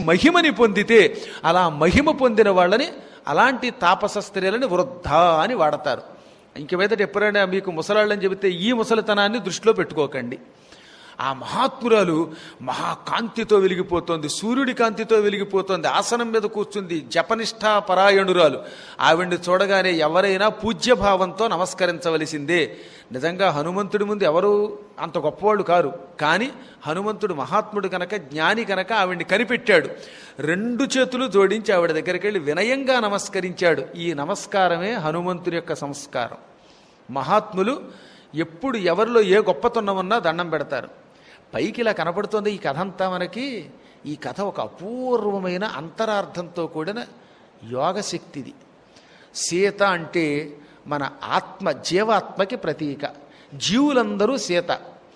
మహిమని పొందితే అలా మహిమ పొందిన వాళ్ళని అలాంటి తాపస స్త్రీలని వృద్ధ అని వాడతారు ఇంక మీదట ఎప్పుడైనా మీకు ముసలాళ్ళని చెబితే ఈ ముసలితనాన్ని దృష్టిలో పెట్టుకోకండి ఆ మహాత్మురాలు మహాకాంతితో వెలిగిపోతోంది సూర్యుడి కాంతితో వెలిగిపోతోంది ఆసనం మీద కూర్చుంది జపనిష్ఠా పరాయణురాలు ఆవిడ్ని చూడగానే ఎవరైనా పూజ్యభావంతో నమస్కరించవలసిందే నిజంగా హనుమంతుడి ముందు ఎవరు అంత గొప్పవాళ్ళు కారు కానీ హనుమంతుడు మహాత్ముడు కనుక జ్ఞాని కనుక ఆవిడ్ని కనిపెట్టాడు రెండు చేతులు జోడించి ఆవిడ దగ్గరికి వెళ్ళి వినయంగా నమస్కరించాడు ఈ నమస్కారమే హనుమంతుడి యొక్క సంస్కారం మహాత్ములు ఎప్పుడు ఎవరిలో ఏ గొప్పతనం ఉన్నా దండం పెడతారు పైకి ఇలా కనపడుతోంది ఈ కథ అంతా మనకి ఈ కథ ఒక అపూర్వమైన అంతరార్థంతో కూడిన యోగశక్తిది సీత అంటే మన ఆత్మ జీవాత్మకి ప్రతీక జీవులందరూ సీత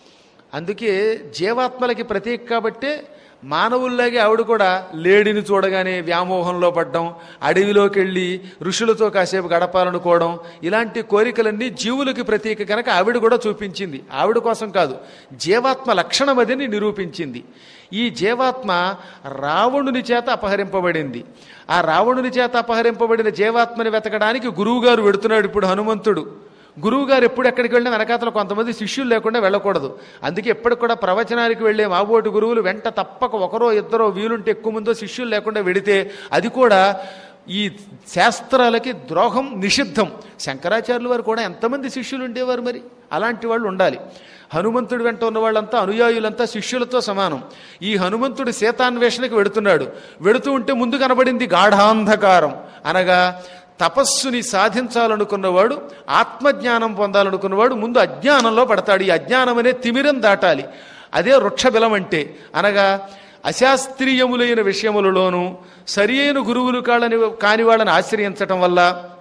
అందుకే జీవాత్మలకి ప్రతీక కాబట్టే మానవుల్లాగే ఆవిడ కూడా లేడిని చూడగానే వ్యామోహంలో పడ్డం అడవిలోకి వెళ్ళి ఋషులతో కాసేపు గడపాలనుకోవడం ఇలాంటి కోరికలన్నీ జీవులకి ప్రతీక కనుక ఆవిడ కూడా చూపించింది ఆవిడ కోసం కాదు జీవాత్మ లక్షణం అదని నిరూపించింది ఈ జీవాత్మ రావణుని చేత అపహరింపబడింది ఆ రావణుని చేత అపహరింపబడిన జీవాత్మని వెతకడానికి గురువుగారు వెడుతున్నాడు ఇప్పుడు హనుమంతుడు గురువుగారు ఎప్పుడు ఎక్కడికి వెళ్ళినా వెనకాతల కొంతమంది శిష్యులు లేకుండా వెళ్ళకూడదు అందుకే ఎప్పటికి కూడా ప్రవచనానికి వెళ్ళే మాబోటి గురువులు వెంట తప్పక ఒకరో ఇద్దరో వీలుంటే ఎక్కువ మందో శిష్యులు లేకుండా వెడితే అది కూడా ఈ శాస్త్రాలకి ద్రోహం నిషిద్ధం శంకరాచార్యుల వారు కూడా ఎంతమంది శిష్యులు ఉండేవారు మరి అలాంటి వాళ్ళు ఉండాలి హనుమంతుడి వెంట ఉన్న వాళ్ళంతా అనుయాయులంతా శిష్యులతో సమానం ఈ హనుమంతుడు సీతాన్వేషణకి వెడుతున్నాడు వెడుతూ ఉంటే ముందు కనబడింది గాఢాంధకారం అనగా తపస్సుని సాధించాలనుకున్నవాడు ఆత్మజ్ఞానం పొందాలనుకున్నవాడు ముందు అజ్ఞానంలో పడతాడు ఈ అజ్ఞానం అనే తిమిరం దాటాలి అదే వృక్షబలం అంటే అనగా అశాస్త్రీయములైన విషయములలోనూ సరి అయిన గురువులు కాళ్ళని కాని వాళ్ళని ఆశ్రయించటం వల్ల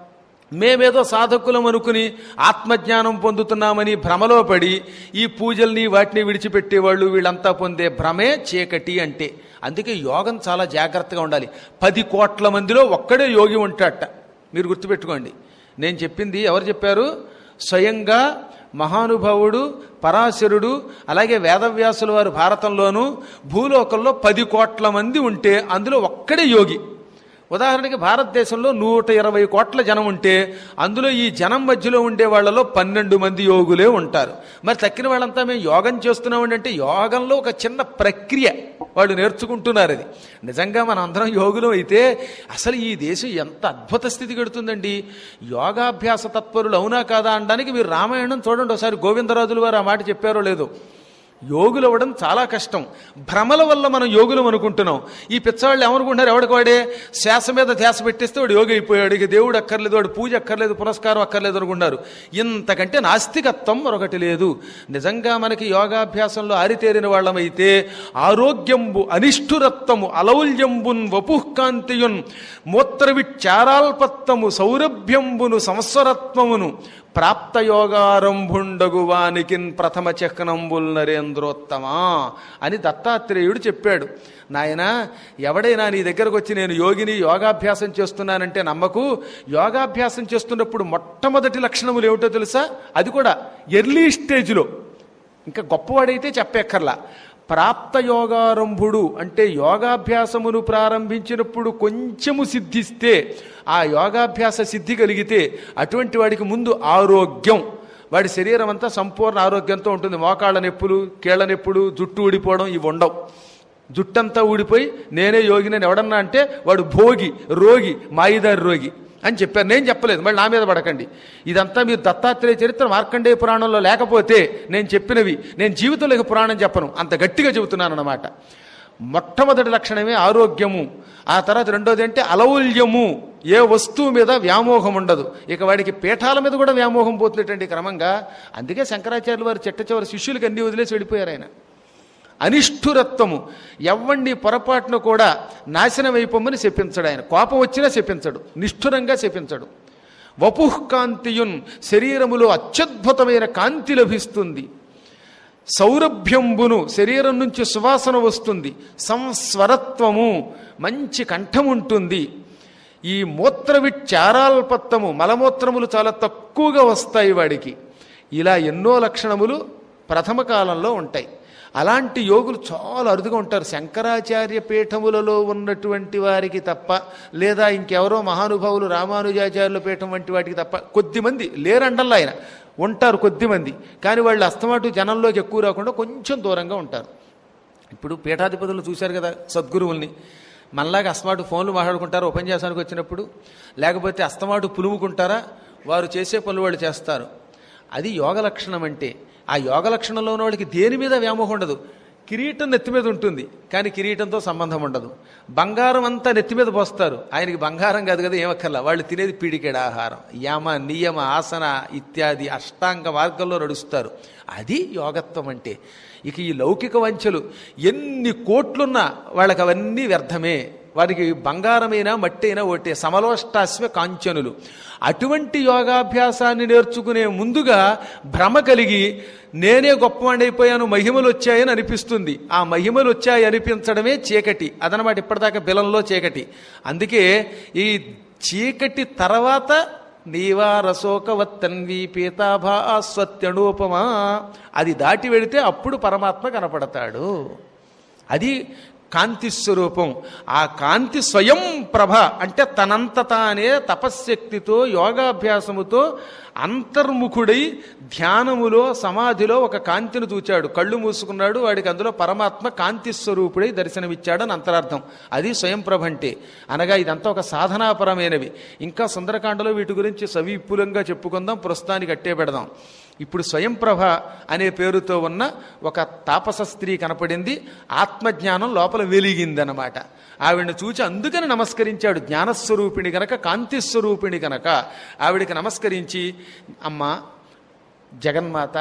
మేమేదో సాధకులం అనుకుని ఆత్మజ్ఞానం పొందుతున్నామని భ్రమలో పడి ఈ పూజల్ని వాటిని విడిచిపెట్టేవాళ్ళు వీళ్ళంతా పొందే భ్రమే చీకటి అంటే అందుకే యోగం చాలా జాగ్రత్తగా ఉండాలి పది కోట్ల మందిలో ఒక్కడే యోగి ఉంటాడట మీరు గుర్తుపెట్టుకోండి నేను చెప్పింది ఎవరు చెప్పారు స్వయంగా మహానుభావుడు పరాశరుడు అలాగే వేదవ్యాసుల వారు భారతంలోనూ భూలోకంలో పది కోట్ల మంది ఉంటే అందులో ఒక్కడే యోగి ఉదాహరణకి భారతదేశంలో నూట ఇరవై కోట్ల జనం ఉంటే అందులో ఈ జనం మధ్యలో ఉండే వాళ్ళలో పన్నెండు మంది యోగులే ఉంటారు మరి తక్కిన వాళ్ళంతా మేము యోగం చేస్తున్నామండి అంటే యోగంలో ఒక చిన్న ప్రక్రియ వాళ్ళు నేర్చుకుంటున్నారు అది నిజంగా మనం అందరం యోగులు అయితే అసలు ఈ దేశం ఎంత అద్భుత స్థితి గడుతుందండి యోగాభ్యాస తత్పరులు అవునా కాదా అనడానికి మీరు రామాయణం చూడండి ఒకసారి గోవిందరాజుల వారు ఆ మాట చెప్పారో లేదో యోగులు అవ్వడం చాలా కష్టం భ్రమల వల్ల మనం యోగులం అనుకుంటున్నాం ఈ పిచ్చవాళ్ళు ఏమనుకుంటున్నారు ఎవడికి వాడే శ్వాస మీద ధ్యాస పెట్టేస్తే వాడు యోగి అయిపోయాడు ఇక దేవుడు అక్కర్లేదు వాడు పూజ అక్కర్లేదు పురస్కారం అక్కర్లేదు అనుకున్నారు ఇంతకంటే నాస్తికత్వం మరొకటి లేదు నిజంగా మనకి యోగాభ్యాసంలో ఆరితేరిన వాళ్ళమైతే ఆరోగ్యంబు అనిష్ఠురత్వము అలౌల్యంబున్ వపుఃకాంతియున్ మూత్రవిచ్చారాల్పత్తము సౌరభ్యంబును సంవత్సరత్వమును ప్రాప్త యోగారంభుండగు వానికిన్ ప్రథమ చక్నంబుల్ నరేంద్రోత్తమా అని దత్తాత్రేయుడు చెప్పాడు నాయన ఎవడైనా నీ దగ్గరకు వచ్చి నేను యోగిని యోగాభ్యాసం చేస్తున్నానంటే నమ్మకు యోగాభ్యాసం చేస్తున్నప్పుడు మొట్టమొదటి లక్షణములు ఏమిటో తెలుసా అది కూడా ఎర్లీ స్టేజ్లో ఇంకా గొప్పవాడైతే చెప్పెక్కర్లా ప్రాప్త యోగారంభుడు అంటే యోగాభ్యాసమును ప్రారంభించినప్పుడు కొంచెము సిద్ధిస్తే ఆ యోగాభ్యాస సిద్ధి కలిగితే అటువంటి వాడికి ముందు ఆరోగ్యం వాడి శరీరం అంతా సంపూర్ణ ఆరోగ్యంతో ఉంటుంది మోకాళ్ళ నొప్పులు కీళ్ళ నొప్పులు జుట్టు ఊడిపోవడం ఇవి ఉండవు జుట్టంతా ఊడిపోయి నేనే యోగినని ఎవడన్నా అంటే వాడు భోగి రోగి మాయిదారి రోగి అని చెప్పారు నేను చెప్పలేదు మళ్ళీ నా మీద పడకండి ఇదంతా మీరు దత్తాత్రేయ చరిత్ర మార్కండేయ పురాణంలో లేకపోతే నేను చెప్పినవి నేను జీవితంలో ఇక పురాణం చెప్పను అంత గట్టిగా చెబుతున్నాను అన్నమాట మొట్టమొదటి లక్షణమే ఆరోగ్యము ఆ తర్వాత రెండోది అంటే అలౌల్యము ఏ వస్తువు మీద వ్యామోహం ఉండదు ఇక వాడికి పీఠాల మీద కూడా వ్యామోహం పోతున్నటువంటి క్రమంగా అందుకే శంకరాచార్యులు వారు చెట్ట చివరి శిష్యులకి అన్ని వదిలేసి వెళ్ళిపోయారు ఆయన అనిష్ఠురత్వము ఎవ్వండి పొరపాటును కూడా నాశనం అయిపోమని చెప్పించడు ఆయన కోపం వచ్చినా చెప్పించడు నిష్ఠురంగా చెప్పించడు వపుఃకాంతియున్ శరీరములో అత్యద్భుతమైన కాంతి లభిస్తుంది సౌరభ్యంబును శరీరం నుంచి సువాసన వస్తుంది సంస్వరత్వము మంచి కంఠం ఉంటుంది ఈ మూత్రవిచ్చారాల్పత్తము మలమూత్రములు చాలా తక్కువగా వస్తాయి వాడికి ఇలా ఎన్నో లక్షణములు ప్రథమ కాలంలో ఉంటాయి అలాంటి యోగులు చాలా అరుదుగా ఉంటారు శంకరాచార్య పీఠములలో ఉన్నటువంటి వారికి తప్ప లేదా ఇంకెవరో మహానుభావులు రామానుజాచార్యుల పీఠం వంటి వాటికి తప్ప కొద్దిమంది లేరండల్లా ఆయన ఉంటారు కొద్దిమంది కానీ వాళ్ళు అస్తమాటు జనంలోకి ఎక్కువ రాకుండా కొంచెం దూరంగా ఉంటారు ఇప్పుడు పీఠాధిపతులు చూశారు కదా సద్గురువుల్ని మనలాగా అస్తమాటు ఫోన్లు మాట్లాడుకుంటారు ఉపన్యాసానికి వచ్చినప్పుడు లేకపోతే అస్తమాటు పులుముకుంటారా వారు చేసే పనులు వాళ్ళు చేస్తారు అది యోగ లక్షణం అంటే ఆ యోగ లక్షణంలో ఉన్న వాళ్ళకి దేని మీద వ్యామోహం ఉండదు కిరీటం నెత్తి మీద ఉంటుంది కానీ కిరీటంతో సంబంధం ఉండదు బంగారం అంతా నెత్తి మీద పోస్తారు ఆయనకి బంగారం కాదు కదా ఏమక్కర్లా వాళ్ళు తినేది పీడికెడ ఆహారం యమ నియమ ఆసన ఇత్యాది అష్టాంగ మార్గంలో నడుస్తారు అది యోగత్వం అంటే ఇక ఈ లౌకిక వంచలు ఎన్ని కోట్లున్నా వాళ్ళకి అవన్నీ వ్యర్థమే వారికి బంగారమైనా మట్టి అయినా ఒకటే సమలోష్టాశ్వ కాంచనులు అటువంటి యోగాభ్యాసాన్ని నేర్చుకునే ముందుగా భ్రమ కలిగి నేనే గొప్పవాడైపోయాను మహిమలు వచ్చాయని అనిపిస్తుంది ఆ మహిమలు వచ్చాయి అనిపించడమే చీకటి అదనమాట ఇప్పటిదాకా బిలంలో చీకటి అందుకే ఈ చీకటి తర్వాత నీవారశోకవత్తన్వి పీతాభా స్వత్యణూపమా అది దాటి వెళితే అప్పుడు పరమాత్మ కనపడతాడు అది కాంతి స్వరూపం ఆ కాంతి స్వయం ప్రభ అంటే తనంత తానే తపశ్శక్తితో యోగాభ్యాసముతో అంతర్ముఖుడై ధ్యానములో సమాధిలో ఒక కాంతిని చూచాడు కళ్ళు మూసుకున్నాడు వాడికి అందులో పరమాత్మ కాంతి స్వరూపుడై దర్శనమిచ్చాడని అంతరార్థం అది స్వయం ప్రభ అంటే అనగా ఇదంతా ఒక సాధనాపరమైనవి ఇంకా సుందరకాండలో వీటి గురించి సవిపులంగా చెప్పుకుందాం ప్రస్తుతానికి అట్టే పెడదాం ఇప్పుడు స్వయం ప్రభ అనే పేరుతో ఉన్న ఒక తాపస స్త్రీ కనపడింది ఆత్మజ్ఞానం లోపల వెలిగిందనమాట ఆవిడని చూచి అందుకని నమస్కరించాడు జ్ఞానస్వరూపిణి గనక కాంతిస్వరూపిణి గనక ఆవిడికి నమస్కరించి అమ్మ జగన్మాత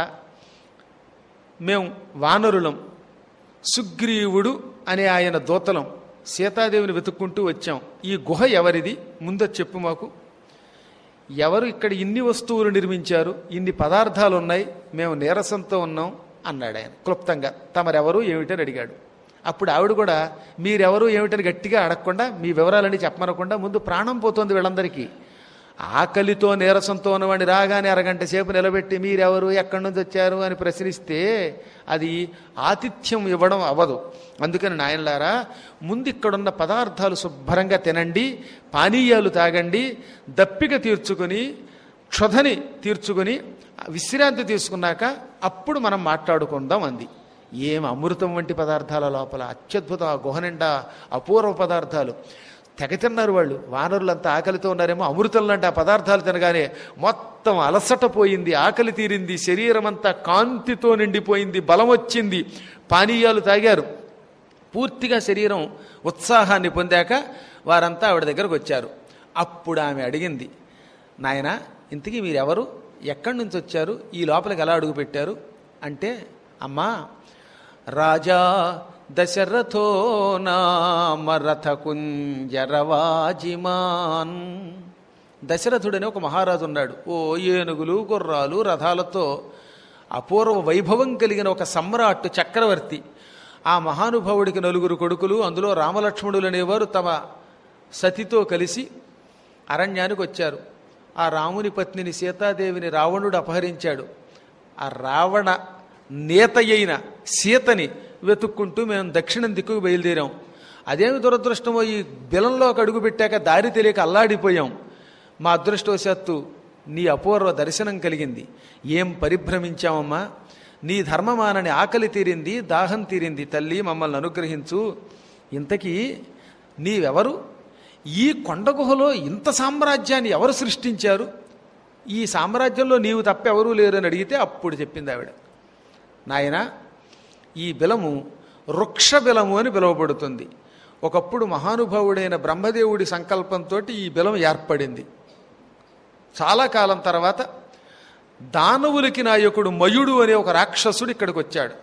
మేము వానరులం సుగ్రీవుడు అనే ఆయన దూతలం సీతాదేవిని వెతుక్కుంటూ వచ్చాం ఈ గుహ ఎవరిది ముందు చెప్పు మాకు ఎవరు ఇక్కడ ఇన్ని వస్తువులు నిర్మించారు ఇన్ని పదార్థాలు ఉన్నాయి మేము నీరసంతో ఉన్నాం అన్నాడు ఆయన క్లుప్తంగా తమరెవరు ఏమిటని అడిగాడు అప్పుడు ఆవిడ కూడా మీరెవరు ఏమిటని గట్టిగా అడగకుండా మీ వివరాలన్నీ చెప్పమనకుండా ముందు ప్రాణం పోతుంది వీళ్ళందరికీ ఆకలితో నీరసంతో ఉన్నవాడిని రాగానే అరగంట సేపు నిలబెట్టి మీరెవరు ఎక్కడి నుంచి వచ్చారు అని ప్రశ్నిస్తే అది ఆతిథ్యం ఇవ్వడం అవ్వదు అందుకని నాయనలారా ముందు ఇక్కడున్న పదార్థాలు శుభ్రంగా తినండి పానీయాలు తాగండి దప్పిక తీర్చుకొని క్షుధని తీర్చుకొని విశ్రాంతి తీసుకున్నాక అప్పుడు మనం మాట్లాడుకుందాం అంది ఏం అమృతం వంటి పదార్థాల లోపల అత్యద్భుతం ఆ గుహ నిండా అపూర్వ పదార్థాలు తెగ తిన్నారు వాళ్ళు వానరులంతా ఆకలితో ఉన్నారేమో అమృతం లాంటి ఆ పదార్థాలు తినగానే మొత్తం అలసట పోయింది ఆకలి తీరింది శరీరం అంతా కాంతితో నిండిపోయింది బలం వచ్చింది పానీయాలు తాగారు పూర్తిగా శరీరం ఉత్సాహాన్ని పొందాక వారంతా ఆవిడ దగ్గరకు వచ్చారు అప్పుడు ఆమె అడిగింది నాయన ఇంతకీ మీరెవరు ఎక్కడి నుంచి వచ్చారు ఈ లోపలికి ఎలా అడుగు పెట్టారు అంటే అమ్మా రాజా దశరథో నామ రథ కుంజరవాజిమాన్ దశరథుడని ఒక మహారాజు ఉన్నాడు ఓ ఏనుగులు గుర్రాలు రథాలతో అపూర్వ వైభవం కలిగిన ఒక సమ్రాట్ చక్రవర్తి ఆ మహానుభావుడికి నలుగురు కొడుకులు అందులో రామలక్ష్మణులు అనేవారు తమ సతితో కలిసి అరణ్యానికి వచ్చారు ఆ రాముని పత్నిని సీతాదేవిని రావణుడు అపహరించాడు ఆ రావణ నేత అయిన సీతని వెతుక్కుంటూ మేము దక్షిణం దిక్కుకు బయలుదేరాం అదేమి దురదృష్టమో ఈ బిలంలోకి అడుగు పెట్టాక దారి తెలియక అల్లాడిపోయాం మా అదృష్టవశాత్తు నీ అపూర్వ దర్శనం కలిగింది ఏం పరిభ్రమించామమ్మా నీ ధర్మమానని ఆకలి తీరింది దాహం తీరింది తల్లి మమ్మల్ని అనుగ్రహించు ఇంతకీ నీవెవరు ఈ కొండ గుహలో ఇంత సామ్రాజ్యాన్ని ఎవరు సృష్టించారు ఈ సామ్రాజ్యంలో నీవు తప్ప ఎవరూ లేరు అని అడిగితే అప్పుడు చెప్పింది ఆవిడ నాయన ఈ బిలము వృక్ష బిలము అని పిలువబడుతుంది ఒకప్పుడు మహానుభావుడైన బ్రహ్మదేవుడి సంకల్పంతో ఈ బిలం ఏర్పడింది చాలా కాలం తర్వాత దానవులకి నాయకుడు మయుడు అనే ఒక రాక్షసుడు ఇక్కడికి వచ్చాడు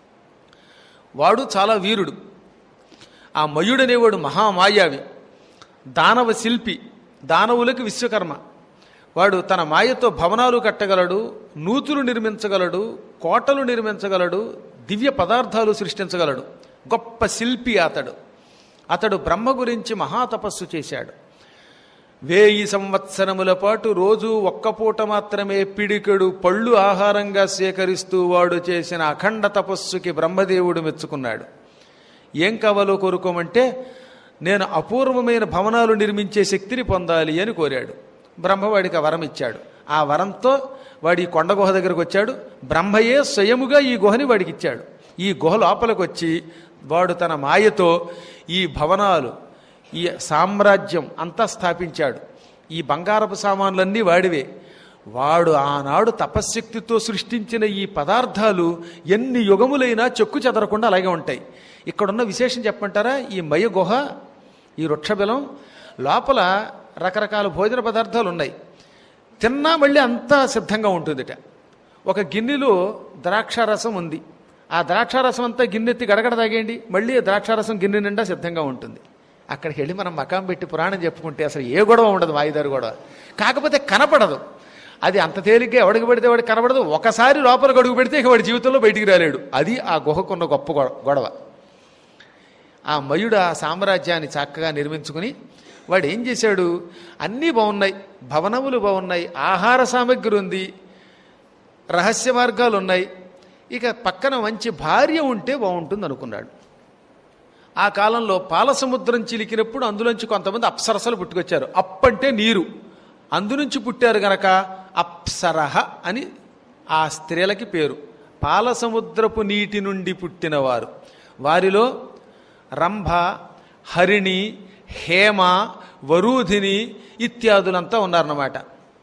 వాడు చాలా వీరుడు ఆ మయుడు అనేవాడు మహామాయావి దానవ శిల్పి దానవులకి విశ్వకర్మ వాడు తన మాయతో భవనాలు కట్టగలడు నూతులు నిర్మించగలడు కోటలు నిర్మించగలడు దివ్య పదార్థాలు సృష్టించగలడు గొప్ప శిల్పి అతడు అతడు బ్రహ్మ గురించి మహాతపస్సు చేశాడు వేయి సంవత్సరముల పాటు రోజు ఒక్క పూట మాత్రమే పిడికెడు పళ్ళు ఆహారంగా సేకరిస్తూ వాడు చేసిన అఖండ తపస్సుకి బ్రహ్మదేవుడు మెచ్చుకున్నాడు ఏం కావాలో కోరుకోమంటే నేను అపూర్వమైన భవనాలు నిర్మించే శక్తిని పొందాలి అని కోరాడు బ్రహ్మవాడికి ఆ వరం ఇచ్చాడు ఆ వరంతో వాడి ఈ కొండ గుహ దగ్గరకు వచ్చాడు బ్రహ్మయే స్వయముగా ఈ గుహని వాడికి ఇచ్చాడు ఈ గుహ లోపలికి వచ్చి వాడు తన మాయతో ఈ భవనాలు ఈ సామ్రాజ్యం అంతా స్థాపించాడు ఈ బంగారపు సామాన్లన్నీ వాడివే వాడు ఆనాడు తపశ్శక్తితో సృష్టించిన ఈ పదార్థాలు ఎన్ని యుగములైనా చెక్కు చెదరకుండా అలాగే ఉంటాయి ఇక్కడున్న విశేషం చెప్పంటారా ఈ మయ గుహ ఈ వృక్షబలం లోపల రకరకాల భోజన పదార్థాలు ఉన్నాయి తిన్నా మళ్ళీ అంతా సిద్ధంగా ఉంటుందిట ఒక గిన్నెలో ద్రాక్షారసం ఉంది ఆ ద్రాక్షారసం అంతా గిన్నెత్తి గడగడ తాగేయండి మళ్ళీ ఆ ద్రాక్షారసం గిన్నె నిండా సిద్ధంగా ఉంటుంది అక్కడికి వెళ్ళి మనం మకాం పెట్టి పురాణం చెప్పుకుంటే అసలు ఏ గొడవ ఉండదు వాయిదారు గొడవ కాకపోతే కనపడదు అది అంత తేలిగ్గా ఎవడికి పెడితే వాడికి కనపడదు ఒకసారి లోపలికి అడుగు పెడితే ఇక వాడి జీవితంలో బయటికి రాలేడు అది ఆ గుహకున్న గొప్ప గొ- గొడవ ఆ మయుడు ఆ సామ్రాజ్యాన్ని చక్కగా నిర్మించుకుని వాడు ఏం చేశాడు అన్నీ బాగున్నాయి భవనములు బాగున్నాయి ఆహార సామగ్రి ఉంది రహస్య మార్గాలు ఉన్నాయి ఇక పక్కన మంచి భార్య ఉంటే బాగుంటుంది అనుకున్నాడు ఆ కాలంలో పాలసముద్రం చిలికినప్పుడు అందులోంచి కొంతమంది అప్సరసలు పుట్టుకొచ్చారు అప్పంటే నీరు అందునుంచి పుట్టారు గనక అప్సరహ అని ఆ స్త్రీలకి పేరు పాలసముద్రపు నీటి నుండి పుట్టినవారు వారిలో రంభ హరిణి హేమ వరూధిని ఇత్యాదులంతా ఉన్నారన్నమాట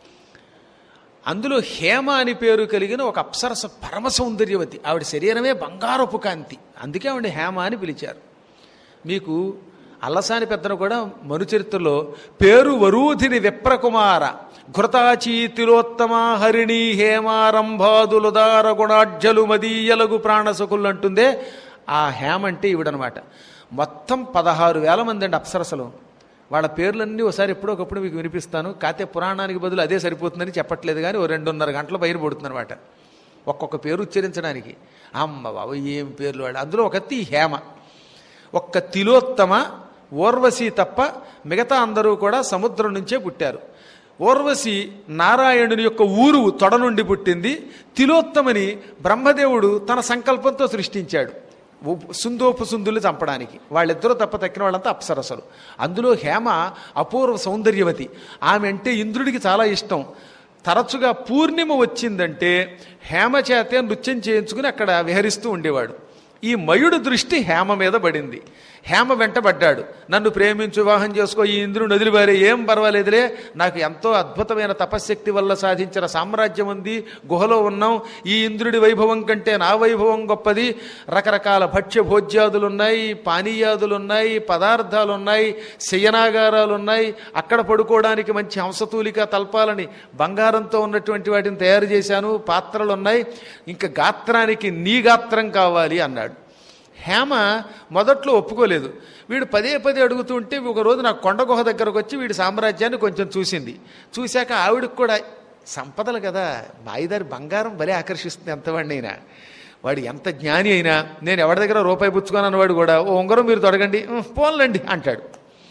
అందులో హేమ అని పేరు కలిగిన ఒక అప్సరస పరమ సౌందర్యవతి ఆవిడ శరీరమే బంగారపు కాంతి అందుకే ఆవిడ హేమ అని పిలిచారు మీకు అల్లసాని పెద్దను కూడా మనుచరిత్రలో పేరు వరూధిని విప్రకుమార ఘృతాచీ తిలోత్తమ హరిణి హేమారంభాదులుదార గుణాఢ్యలు మదీయలగు ప్రాణసకులు అంటుందే ఆ హేమ అంటే ఈవిడనమాట మొత్తం పదహారు వేల మంది అండి అప్సరసలు వాళ్ళ పేర్లన్నీ ఒకసారి ఎప్పుడో ఒకప్పుడు మీకు వినిపిస్తాను కాతే పురాణానికి బదులు అదే సరిపోతుందని చెప్పట్లేదు కానీ ఓ రెండున్నర గంటలు బయట పడుతుందన్నమాట ఒక్కొక్క పేరు ఉచ్చరించడానికి అమ్మ బాబు ఏం పేర్లు వాడు అందులో ఒకటి హేమ ఒక్క తిలోత్తమ ఓర్వశి తప్ప మిగతా అందరూ కూడా సముద్రం నుంచే పుట్టారు ఓర్వశి నారాయణుని యొక్క ఊరు తొడ నుండి పుట్టింది తిలోత్తమని బ్రహ్మదేవుడు తన సంకల్పంతో సృష్టించాడు ఉప్- సుందోపు సుందులు చంపడానికి వాళ్ళిద్దరూ తప్ప తక్కిన వాళ్ళంతా అప్సరసలు అందులో హేమ అపూర్వ సౌందర్యవతి ఆమె అంటే ఇంద్రుడికి చాలా ఇష్టం తరచుగా పూర్ణిమ వచ్చిందంటే హేమ చేతే నృత్యం చేయించుకుని అక్కడ విహరిస్తూ ఉండేవాడు ఈ మయుడు దృష్టి హేమ మీద పడింది హేమ వెంటబడ్డాడు నన్ను ప్రేమించు వివాహం చేసుకో ఈ ఇంద్రుడు వదిలివారే ఏం పర్వాలేదులే నాకు ఎంతో అద్భుతమైన తపశ్శక్తి వల్ల సాధించిన సామ్రాజ్యం ఉంది గుహలో ఉన్నాం ఈ ఇంద్రుడి వైభవం కంటే నా వైభవం గొప్పది రకరకాల భక్ష్య భోజ్యాదులు ఉన్నాయి పానీయాదులు ఉన్నాయి పదార్థాలు ఉన్నాయి శయనాగారాలు ఉన్నాయి అక్కడ పడుకోవడానికి మంచి హంసతూలిక తల్పాలని బంగారంతో ఉన్నటువంటి వాటిని తయారు చేశాను పాత్రలు ఉన్నాయి ఇంకా గాత్రానికి నీ గాత్రం కావాలి అన్నాడు హేమ మొదట్లో ఒప్పుకోలేదు వీడు పదే పదే అడుగుతూ ఉంటే ఒక రోజు నాకు కొండ గుహ దగ్గరకు వచ్చి వీడి సామ్రాజ్యాన్ని కొంచెం చూసింది చూశాక ఆవిడకి కూడా సంపదలు కదా మాయిదారి బంగారం భలే ఆకర్షిస్తుంది ఎంతవాడిని అయినా వాడు ఎంత జ్ఞాని అయినా నేను ఎవరి దగ్గర రూపాయి పుచ్చుకొని అన్నవాడు కూడా ఓ ఉంగరం మీరు తొడగండి "ఉం, పోన్లండి అంటాడు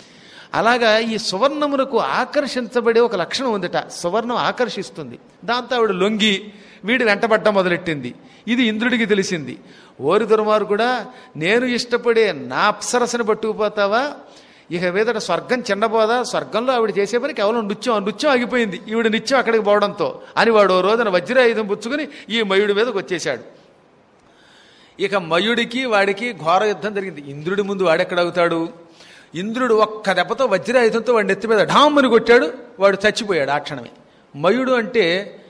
అలాగా ఈ సువర్ణమునకు ఆకర్షించబడే ఒక లక్షణం ఉందట సువర్ణం ఆకర్షిస్తుంది దాంతో ఆవిడ లొంగి వీడి వెంటబడ్డ మొదలెట్టింది ఇది ఇంద్రుడికి తెలిసింది ఓరి దుర్మారు కూడా నేను ఇష్టపడే నా అప్సరసను పట్టుకుపోతావా ఇక మీదట స్వర్గం చిన్నబోదా స్వర్గంలో ఆవిడ చేసే పని కేవలం నృత్యం ఆ నృత్యం ఆగిపోయింది ఈవిడ నిత్యం అక్కడికి పోవడంతో అని వాడు ఓ రోజున వజ్రాయుధం పుచ్చుకుని ఈ మయుడి మీదకి వచ్చేశాడు ఇక మయుడికి వాడికి ఘోర యుద్ధం జరిగింది ఇంద్రుడి ముందు వాడెక్కడవుతాడు ఇంద్రుడు ఒక్క దెబ్బతో వజ్రాయుధంతో వాడి నెత్తి మీద ఢామ్మని కొట్టాడు వాడు చచ్చిపోయాడు ఆ క్షణమే మయుడు అంటే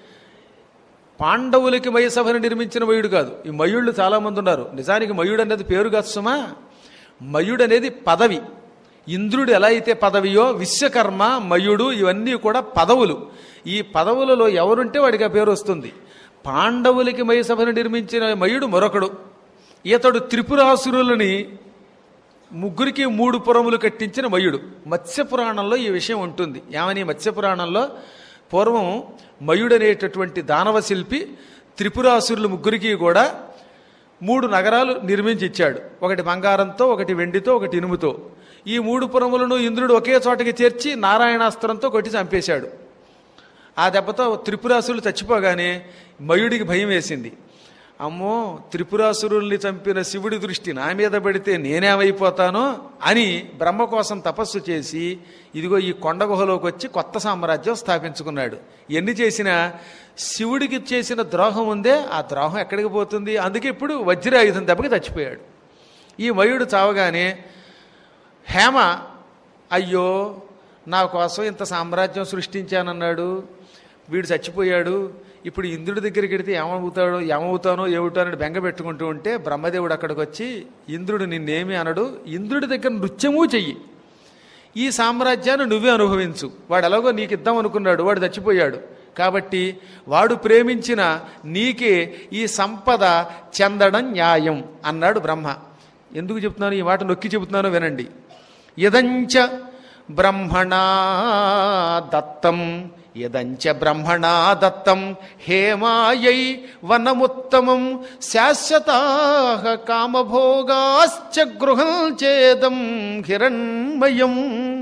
పాండవులకి మయసభను నిర్మించిన మయుడు కాదు ఈ మయుళ్ళు చాలామంది ఉన్నారు నిజానికి మయుడు అనేది పేరు కాదు సుమా మయుడు అనేది పదవి ఇంద్రుడు ఎలా అయితే పదవియో విశ్వకర్మ మయుడు ఇవన్నీ కూడా పదవులు ఈ పదవులలో ఎవరుంటే వాడికి ఆ పేరు వస్తుంది పాండవులకి మయసభను నిర్మించిన మయుడు మరొకడు ఇతడు త్రిపురాసురులని ముగ్గురికి మూడు పురములు కట్టించిన మయుడు మత్స్య పురాణంలో ఈ విషయం ఉంటుంది ఏమని మత్స్య పురాణంలో పూర్వం మయుడు అనేటటువంటి దానవ శిల్పి త్రిపురాసురులు ముగ్గురికి కూడా మూడు నగరాలు నిర్మించి ఇచ్చాడు ఒకటి బంగారంతో ఒకటి వెండితో ఒకటి ఇనుముతో ఈ మూడు పురములను ఇంద్రుడు ఒకే చోటకి చేర్చి నారాయణాస్త్రంతో కొట్టి చంపేశాడు ఆ దెబ్బతో త్రిపురాసురులు చచ్చిపోగానే మయుడికి భయం వేసింది అమ్మో త్రిపురాసురుల్ని చంపిన శివుడి దృష్టి నా మీద పడితే నేనేమైపోతానో అని బ్రహ్మ కోసం తపస్సు చేసి ఇదిగో ఈ కొండ గుహలోకి వచ్చి కొత్త సామ్రాజ్యం స్థాపించుకున్నాడు ఎన్ని చేసినా శివుడికి చేసిన ద్రోహం ఉందే ఆ ద్రోహం ఎక్కడికి పోతుంది అందుకే ఇప్పుడు వజ్రాయుధం దెబ్బకి చచ్చిపోయాడు ఈ మయుడు చావగానే హేమ అయ్యో నా కోసం ఇంత సామ్రాజ్యం సృష్టించానన్నాడు వీడు చచ్చిపోయాడు ఇప్పుడు ఇంద్రుడి దగ్గరికి వెడితే ఏమవుతాడో ఏమవుతానో ఏమిటో బెంగ పెట్టుకుంటూ ఉంటే బ్రహ్మదేవుడు అక్కడికి వచ్చి ఇంద్రుడు నిన్నేమి అనడు ఇంద్రుడి దగ్గర నృత్యమూ చెయ్యి ఈ సామ్రాజ్యాన్ని నువ్వే అనుభవించు వాడు ఎలాగో నీకు ఇద్దాం అనుకున్నాడు వాడు చచ్చిపోయాడు కాబట్టి వాడు ప్రేమించిన నీకే ఈ సంపద చెందడం న్యాయం అన్నాడు బ్రహ్మ ఎందుకు చెప్తున్నాను ఈ మాట నొక్కి చెబుతున్నాను వినండి ఇదంచ బ్రహ్మణా దత్తం ఇదంచ బ్రహ్మణా దత్తం హేమాయై వనముత్తమం శాశ్వతా కామభోగాశ్చ గృహం చేదం హిరణ్మయం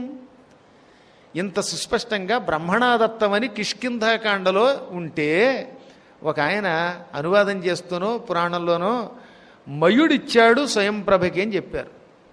ఇంత సుస్పష్టంగా బ్రహ్మణాదత్తమని కిష్కింధాకాండలో ఉంటే ఒక ఆయన అనువాదం చేస్తూనో పురాణంలోనో మయుడిచ్చాడు స్వయం ప్రభకి అని చెప్పారు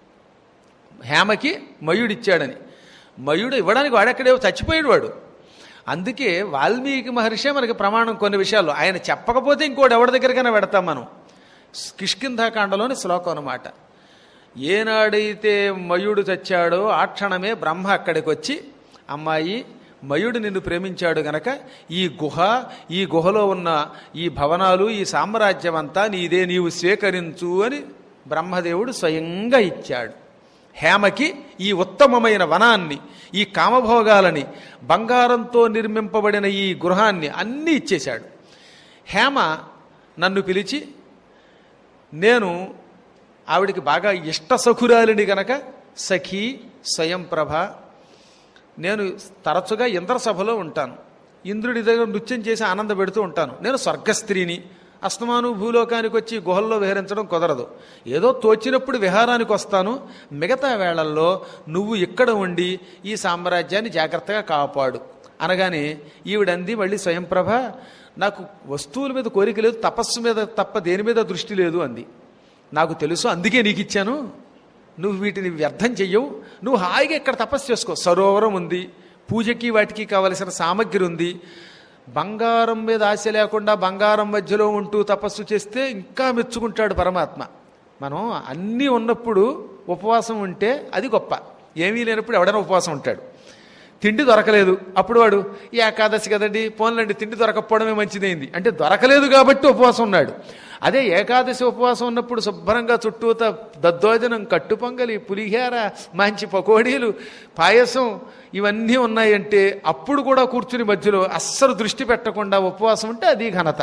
హేమకి మయుడిచ్చాడని మయుడు ఇవ్వడానికి వాడెక్కడే చచ్చిపోయాడు వాడు అందుకే వాల్మీకి మహర్షే మనకి ప్రమాణం కొన్ని విషయాలు ఆయన చెప్పకపోతే ఇంకోటి ఎవరి దగ్గరికైనా పెడతాం మనం కిష్కింధాకాండలోని శ్లోకం అనమాట ఏనాడైతే మయుడు చచ్చాడో ఆ క్షణమే బ్రహ్మ అక్కడికి వచ్చి అమ్మాయి మయుడు నిన్ను ప్రేమించాడు గనక ఈ గుహ ఈ గుహలో ఉన్న ఈ భవనాలు ఈ సామ్రాజ్యం అంతా నీదే నీవు స్వీకరించు అని బ్రహ్మదేవుడు స్వయంగా ఇచ్చాడు హేమకి ఈ ఉత్తమమైన వనాన్ని ఈ కామభోగాలని బంగారంతో నిర్మింపబడిన ఈ గృహాన్ని అన్నీ ఇచ్చేశాడు హేమ నన్ను పిలిచి నేను ఆవిడికి బాగా ఇష్ట సఖురాలిని గనక సఖీ స్వయంప్రభ నేను తరచుగా ఇంద్ర సభలో ఉంటాను ఇంద్రుడి దగ్గర నృత్యం చేసి ఆనంద పెడుతూ ఉంటాను నేను స్వర్గస్త్రీని అస్తమాను భూలోకానికి వచ్చి గుహల్లో విహరించడం కుదరదు ఏదో తోచినప్పుడు విహారానికి వస్తాను మిగతా వేళల్లో నువ్వు ఇక్కడ ఉండి ఈ సామ్రాజ్యాన్ని జాగ్రత్తగా కాపాడు అనగానే ఈవిడంది మళ్ళీ స్వయంప్రభ నాకు వస్తువుల మీద కోరిక లేదు తపస్సు మీద తప్ప దేని మీద దృష్టి లేదు అంది నాకు తెలుసు అందుకే నీకు ఇచ్చాను నువ్వు వీటిని వ్యర్థం చెయ్యవు నువ్వు హాయిగా ఇక్కడ తపస్సు చేసుకో సరోవరం ఉంది పూజకి వాటికి కావలసిన సామగ్రి ఉంది బంగారం మీద ఆశ లేకుండా బంగారం మధ్యలో ఉంటూ తపస్సు చేస్తే ఇంకా మెచ్చుకుంటాడు పరమాత్మ మనం అన్నీ ఉన్నప్పుడు ఉపవాసం ఉంటే అది గొప్ప ఏమీ లేనప్పుడు ఎవడైనా ఉపవాసం ఉంటాడు తిండి దొరకలేదు అప్పుడు వాడు ఈ ఏకాదశి కదండి పోన్లండి తిండి దొరకపోవడమే మంచిదైంది అంటే దొరకలేదు కాబట్టి ఉపవాసం ఉన్నాడు అదే ఏకాదశి ఉపవాసం ఉన్నప్పుడు శుభ్రంగా చుట్టూత దద్దోజనం కట్టు పొంగలి పులిహేర మంచి పకోడీలు పాయసం ఇవన్నీ ఉన్నాయంటే అప్పుడు కూడా కూర్చుని మధ్యలో అస్సలు దృష్టి పెట్టకుండా ఉపవాసం ఉంటే అది ఘనత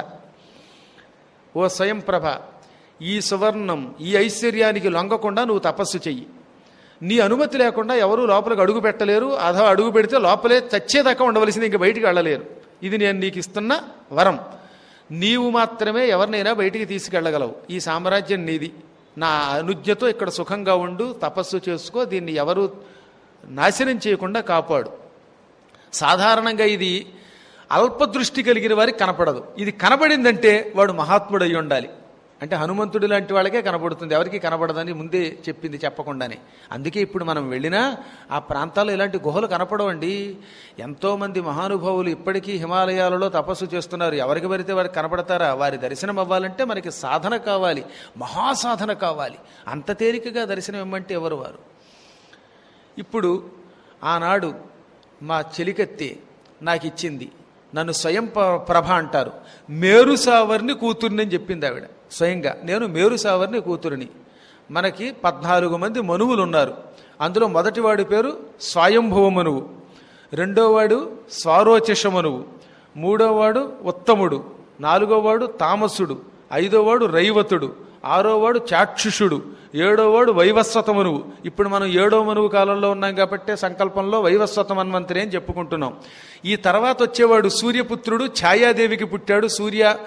ఓ స్వయంప్రభ ఈ సువర్ణం ఈ ఐశ్వర్యానికి లొంగకుండా నువ్వు తపస్సు చెయ్యి నీ అనుమతి లేకుండా ఎవరూ లోపలికి అడుగు పెట్టలేరు అథవా అడుగు పెడితే లోపలే చచ్చేదాకా ఉండవలసింది ఇంక బయటికి వెళ్ళలేరు ఇది నేను నీకు ఇస్తున్న వరం నీవు మాత్రమే ఎవరినైనా బయటికి తీసుకెళ్ళగలవు ఈ సామ్రాజ్యం నీది నా అనుజ్ఞతో ఇక్కడ సుఖంగా ఉండు తపస్సు చేసుకో దీన్ని ఎవరు నాశనం చేయకుండా కాపాడు సాధారణంగా ఇది అల్పదృష్టి కలిగిన వారికి కనపడదు ఇది కనబడిందంటే వాడు మహాత్ముడు అయి ఉండాలి అంటే హనుమంతుడు లాంటి వాళ్ళకే కనబడుతుంది ఎవరికి కనబడదని ముందే చెప్పింది చెప్పకుండానే అందుకే ఇప్పుడు మనం వెళ్ళినా ఆ ప్రాంతాల్లో ఇలాంటి గుహలు కనపడవండి ఎంతోమంది మహానుభావులు ఇప్పటికీ హిమాలయాలలో తపస్సు చేస్తున్నారు ఎవరికి పడితే వారికి కనపడతారా వారి దర్శనం అవ్వాలంటే మనకి సాధన కావాలి మహాసాధన కావాలి అంత తేలికగా దర్శనం ఇమ్మంటే ఎవరు వారు ఇప్పుడు ఆనాడు మా చెలికత్తి నాకు ఇచ్చింది నన్ను స్వయం ప్ర- ప్రభ అంటారు మేరు సావర్ని కూతుర్ని అని చెప్పింది ఆవిడ స్వయంగా నేను మేరు సావర్ని కూతురిని మనకి పద్నాలుగు మంది మనువులు ఉన్నారు అందులో మొదటివాడి పేరు స్వయంభవ మనువు రెండోవాడు స్వారోచిష మనువు మూడోవాడు ఉత్తముడు నాలుగోవాడు తామసుడు ఐదోవాడు రైవతుడు ఆరోవాడు చాక్షుషుడు ఏడోవాడు వైవస్వత మనువు ఇప్పుడు మనం ఏడో మనువు కాలంలో ఉన్నాం కాబట్టి సంకల్పంలో వైవస్వత మన్వంతరి అని చెప్పుకుంటున్నాం ఈ తర్వాత వచ్చేవాడు సూర్యపుత్రుడు ఛాయాదేవికి పుట్టాడు సూర్య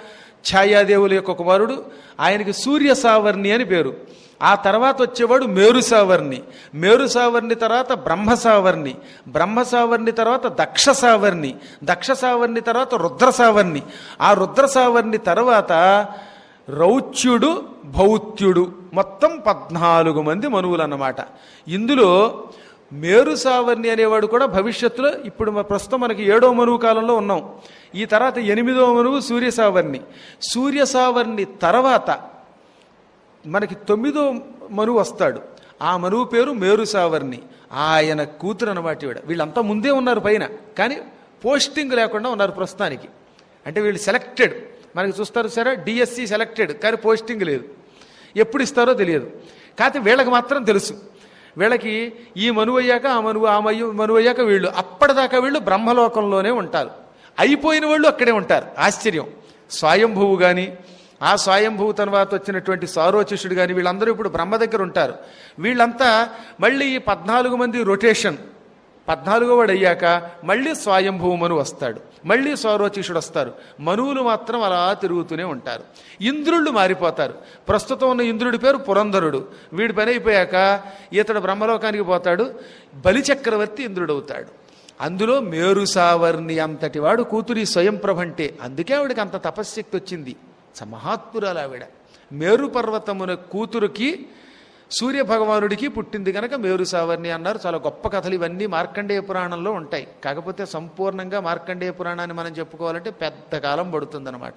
ఛాయాదేవుల యొక్క కుమారుడు ఆయనకి సూర్య సావర్ణి అని పేరు ఆ తర్వాత వచ్చేవాడు మేరు సావర్ణి మేరు సావర్ణి తర్వాత బ్రహ్మ సావర్ణి బ్రహ్మ సావర్ణి తర్వాత దక్ష సావర్ణి దక్ష సావర్ణి తర్వాత రుద్ర సావర్ణి ఆ రుద్ర సావర్ణి తర్వాత రౌచ్యుడు భౌత్యుడు మొత్తం పద్నాలుగు మంది మనువులు అన్నమాట ఇందులో మేరు సావర్ణి అనేవాడు కూడా భవిష్యత్తులో ఇప్పుడు మన ప్రస్తుతం మనకి ఏడో మనువు కాలంలో ఉన్నాం ఈ తర్వాత ఎనిమిదో మనువు సూర్య సావర్ణి సూర్య సావర్ణి తర్వాత మనకి తొమ్మిదో మనువు వస్తాడు ఆ మనువు పేరు మేరు సావర్ణి ఆయన కూతురు అనమాట ఈవిడ వీళ్ళంతా ముందే ఉన్నారు పైన కానీ పోస్టింగ్ లేకుండా ఉన్నారు ప్రస్తుతానికి అంటే వీళ్ళు సెలెక్టెడ్ మనకి చూస్తారు సరే డిఎస్సి సెలెక్టెడ్ కానీ పోస్టింగ్ లేదు ఎప్పుడు ఇస్తారో తెలియదు కాకపోతే వీళ్ళకి మాత్రం తెలుసు వీళ్ళకి ఈ మనువు అయ్యాక ఆ మనువు ఆ మయు మనువు అయ్యాక వీళ్ళు అప్పటిదాకా వీళ్ళు బ్రహ్మలోకంలోనే ఉంటారు అయిపోయిన వాళ్ళు అక్కడే ఉంటారు ఆశ్చర్యం స్వయంభువు కానీ ఆ స్వయంభువు తర్వాత వచ్చినటువంటి సారోచిషుడు కానీ వీళ్ళందరూ ఇప్పుడు బ్రహ్మ దగ్గర ఉంటారు వీళ్ళంతా మళ్ళీ ఈ పద్నాలుగు మంది రొటేషన్ పద్నాలుగో వాడు అయ్యాక మళ్ళీ స్వయంభువు మను వస్తాడు మళ్ళీ సౌరోచిషుడు వస్తారు మనువులు మాత్రం అలా తిరుగుతూనే ఉంటారు ఇంద్రుళ్ళు మారిపోతారు ప్రస్తుతం ఉన్న ఇంద్రుడి పేరు పురంధరుడు వీడి పని అయిపోయాక ఇతడు బ్రహ్మలోకానికి పోతాడు బలిచక్రవర్తి ఇంద్రుడు అవుతాడు అందులో మేరు సావర్ణి అంతటి వాడు కూతురి స్వయం ప్రభంటే అందుకే ఆవిడకి అంత తపశ్శక్తి వచ్చింది స మహాత్మురాలు ఆవిడ మేరు పర్వతమున కూతురుకి సూర్య భగవానుడికి పుట్టింది కనుక మేరు సావర్ణి అన్నారు చాలా గొప్ప కథలు ఇవన్నీ మార్కండేయ పురాణంలో ఉంటాయి కాకపోతే సంపూర్ణంగా మార్కండేయ పురాణాన్ని మనం చెప్పుకోవాలంటే పెద్ద కాలం పడుతుందన్నమాట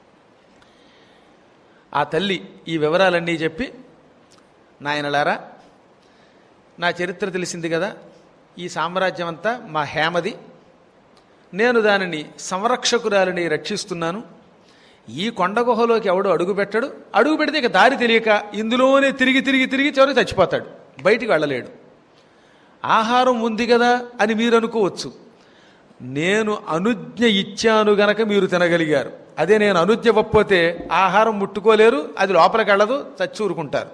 ఆ తల్లి ఈ వివరాలన్నీ చెప్పి నాయనలారా నా చరిత్ర తెలిసింది కదా ఈ సామ్రాజ్యం అంతా మా హేమది నేను దానిని సంరక్షకురాలిని రక్షిస్తున్నాను ఈ కొండ గుహలోకి ఎవడు అడుగు పెట్టడు అడుగు పెడితే ఇక దారి తెలియక ఇందులోనే తిరిగి తిరిగి తిరిగి చివరికి చచ్చిపోతాడు బయటికి వెళ్ళలేడు ఆహారం ఉంది కదా అని మీరు అనుకోవచ్చు నేను అనుజ్ఞ ఇచ్చాను గనక మీరు తినగలిగారు అదే నేను అనుజ్ఞ ఇవ్వకపోతే ఆహారం ముట్టుకోలేరు అది లోపలికి వెళ్ళదు చచ్చి ఊరుకుంటారు